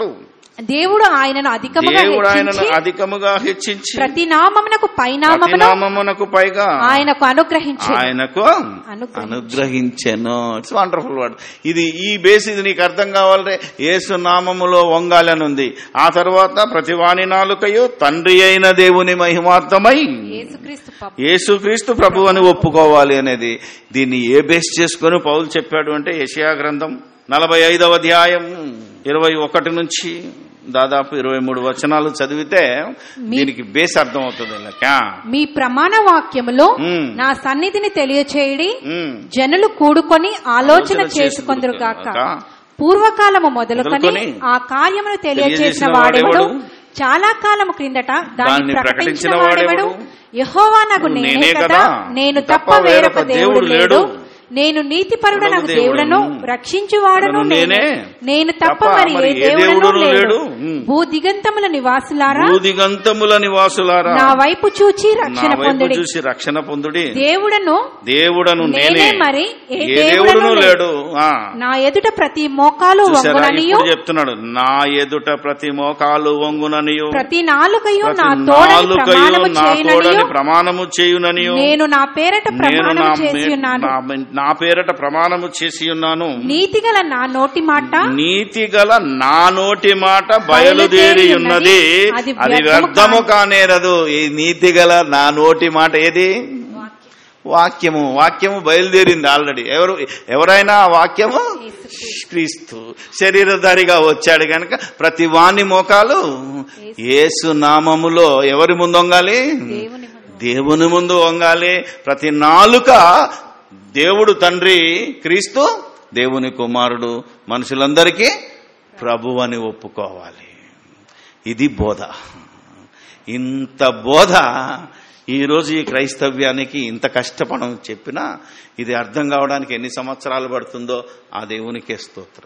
దేవుడు ఆయనను అధికముగా దేవుడు ఆయనను హెచ్చించి అధికముగా హెచ్చించి ప్రతి నామమునకు ప్రతి పైనామమును నామమునకు పైగా ఆయనకు అనుగ్రహించి ఆయనకు అనుగ్రహించెను. అనుగ్రహించెను ఇట్స్ వండర్ఫుల్ వర్డ్ ఇది ఈ బేస్ ఇది నీకు అర్థం కావాలంటే యేసు నామములో వంగాలని ఉంది ఆ తర్వాత ప్రతి వాణి నాలుకయు తండ్రి అయిన దేవుని మహిమార్థమై యేసుక్రీస్తు పాప యేసుక్రీస్తు ప్రభు అని ఒప్పుకోవాలి అనేది దీన్ని ఏ బేస్ చేసుకొని పౌలు చెప్పాడు అంటే యషయా గ్రంథం నలభై ఐదవ అధ్యాయం ఇరవై ఒకటి నుంచి దాదాపు ఇరవై మూడు వచనాలు చదివితే దీనికి బేస్ అర్థం అవుతుంది లెక్క మీ ప్రమాణ వాక్యములో మ్మ్. నా సన్నిధిని తెలియచేయడి మ్మ్. జనులు కూడుకొని ఆలోచన ఆలోచన చేసుకొందురు గాక చేసుకొందురుగాక. పూర్వకాలము మొదలుకొని మొదలుకొని ఆ కార్యమును తెలియచేసిన తెలియజేసిన వాడెవడు వాడెవడు? చాలా కాలము క్రిందట దాన్ని దాన్ని ప్రకటించిన ప్రకటించిన వాడెవడు వాడెవడు? యహోవా నాకు నేనే నేనే కదా కదా? నేను తప్ప తప్ప వేరొక వేరొక దేవుడు దేవుడు లేడు లేడు. నేను నీతిపరుడు నాకు దేవుడను దేవుడను రక్షించువాడను వాడను నేనే నేనే. నేను తప్ప తప్ప మరి మరి ఏ ఏ దేవుడను దేవుడును లేడు లేడు. మ్మ్. భూ దిగంతముల నివాసులారా భూదిగంతముల నివాసులారా నా వైపు చూచి నా రక్షణ వైపు పొందుడి చూసి రక్షణ పొందుడి దేవుడను దేవుడను నేనే నేనే మరి ఏ ఏ దేవుడను దేవుడును లేడు ఆ నా ఎదుట ప్రతి మోకాలు చూసారా వంగుననియు ఇప్పుడు చెప్తున్నాడు నా ఎదుట ప్రతి మోకాలు వంగుననియు ప్రతి నాలుకయు ప్రతి నా తోడని నాలుకయు ప్రమాణము నా తోడని చేయననియు ప్రమాణము చేయుననియు నేను నా పేరట నేను ప్రమాణము నా చేసి మే- ఉన్నాను నా- నా పేరట ప్రమాణము చేసి ఉన్నాను నీతిగల నా నోటి మాట నీతి గల నా నోటి మాట బయలుదేరి ఉన్నది అది అది వ్యర్థము వ్యర్థము కానేరదు ఈ నీతి గల నా నోటి మాట ఏది వాక్యము వాక్యము బయలుదేరింది ఆల్రెడీ ఎవరు ఎవరైనా ఆ వాక్యము క్రీస్తు శరీరధారిగా వచ్చాడు కనుక ప్రతి వాణి మోకాలు యేసు నామములో ఎవరి ముందు వంగాలి దేవుని దేవుని ముందు వంగాలి ప్రతి నాలుక దేవుడు తండ్రి క్రీస్తు దేవుని కుమారుడు మనుషులందరికీ ప్రభు అని ఒప్పుకోవాలి ఇది బోధ ఇంత బోధ ఈరోజు ఈ క్రైస్తవ్యానికి ఇంత కష్టపడం చెప్పినా ఇది అర్థం కావడానికి ఎన్ని సంవత్సరాలు పడుతుందో ఆ దేవునికే స్తోత్రం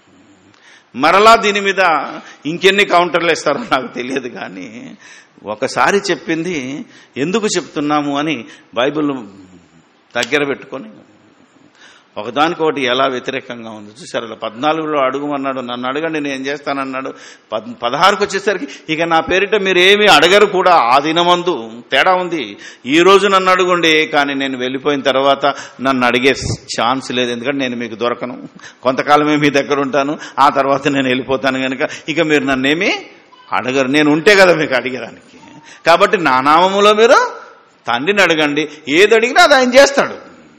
మరలా దీని మీద ఇంకెన్ని కౌంటర్లు ఇస్తారో నాకు తెలియదు కానీ ఒకసారి చెప్పింది ఎందుకు చెప్తున్నాము అని బైబిల్ దగ్గర పెట్టుకొని ఒకదానికొకటి ఎలా వ్యతిరేకంగా ఉంది చూసారు అలా పద్నాలుగులో అడుగుమన్నాడు నన్ను అడగండి నేను చేస్తానన్నాడు పద్ పదహారుకు వచ్చేసరికి ఇక నా పేరిట మీరు ఏమీ అడగరు కూడా ఆ దినమందు తేడా ఉంది ఈ రోజు నన్ను అడుగుండి కానీ నేను వెళ్ళిపోయిన తర్వాత నన్ను అడిగే ఛాన్స్ లేదు ఎందుకంటే నేను మీకు దొరకను కొంతకాలమే మీ దగ్గర ఉంటాను ఆ తర్వాత నేను వెళ్ళిపోతాను కనుక ఇక మీరు నన్నేమి అడగరు నేను ఉంటే కదా మీకు అడిగేదానికి కాబట్టి నా నామములో మీరు తండ్రిని అడగండి ఏది అడిగినా అది ఆయన చేస్తాడు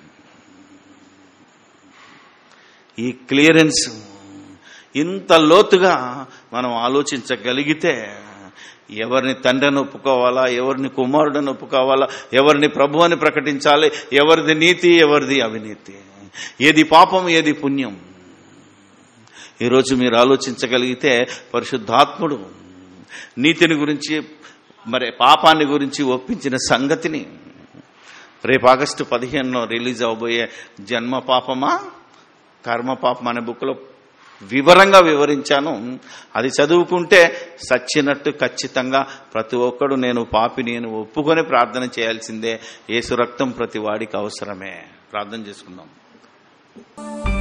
ఈ క్లియరెన్స్ ఇంత లోతుగా మనం ఆలోచించగలిగితే ఎవరిని తండ్రిని ఒప్పుకోవాలా ఎవరిని కుమారుడని ఒప్పుకోవాలా ఎవరిని ప్రభు అని ప్రకటించాలి ఎవరిది నీతి ఎవరిది అవినీతి ఏది పాపం ఏది పుణ్యం ఈరోజు మీరు ఆలోచించగలిగితే పరిశుద్ధాత్ముడు నీతిని గురించి మరి పాపాన్ని గురించి ఒప్పించిన సంగతిని రేపు ఆగస్టు పదిహేనులో రిలీజ్ అవబోయే జన్మ పాపమా కర్మ పాపం అనే బుక్లో వివరంగా వివరించాను అది చదువుకుంటే సచ్చినట్టు ఖచ్చితంగా ప్రతి ఒక్కడు నేను పాపి నేను ఒప్పుకొని ప్రార్థన చేయాల్సిందే ఏసు రక్తం ప్రతి వాడికి అవసరమే ప్రార్థన చేసుకుందాం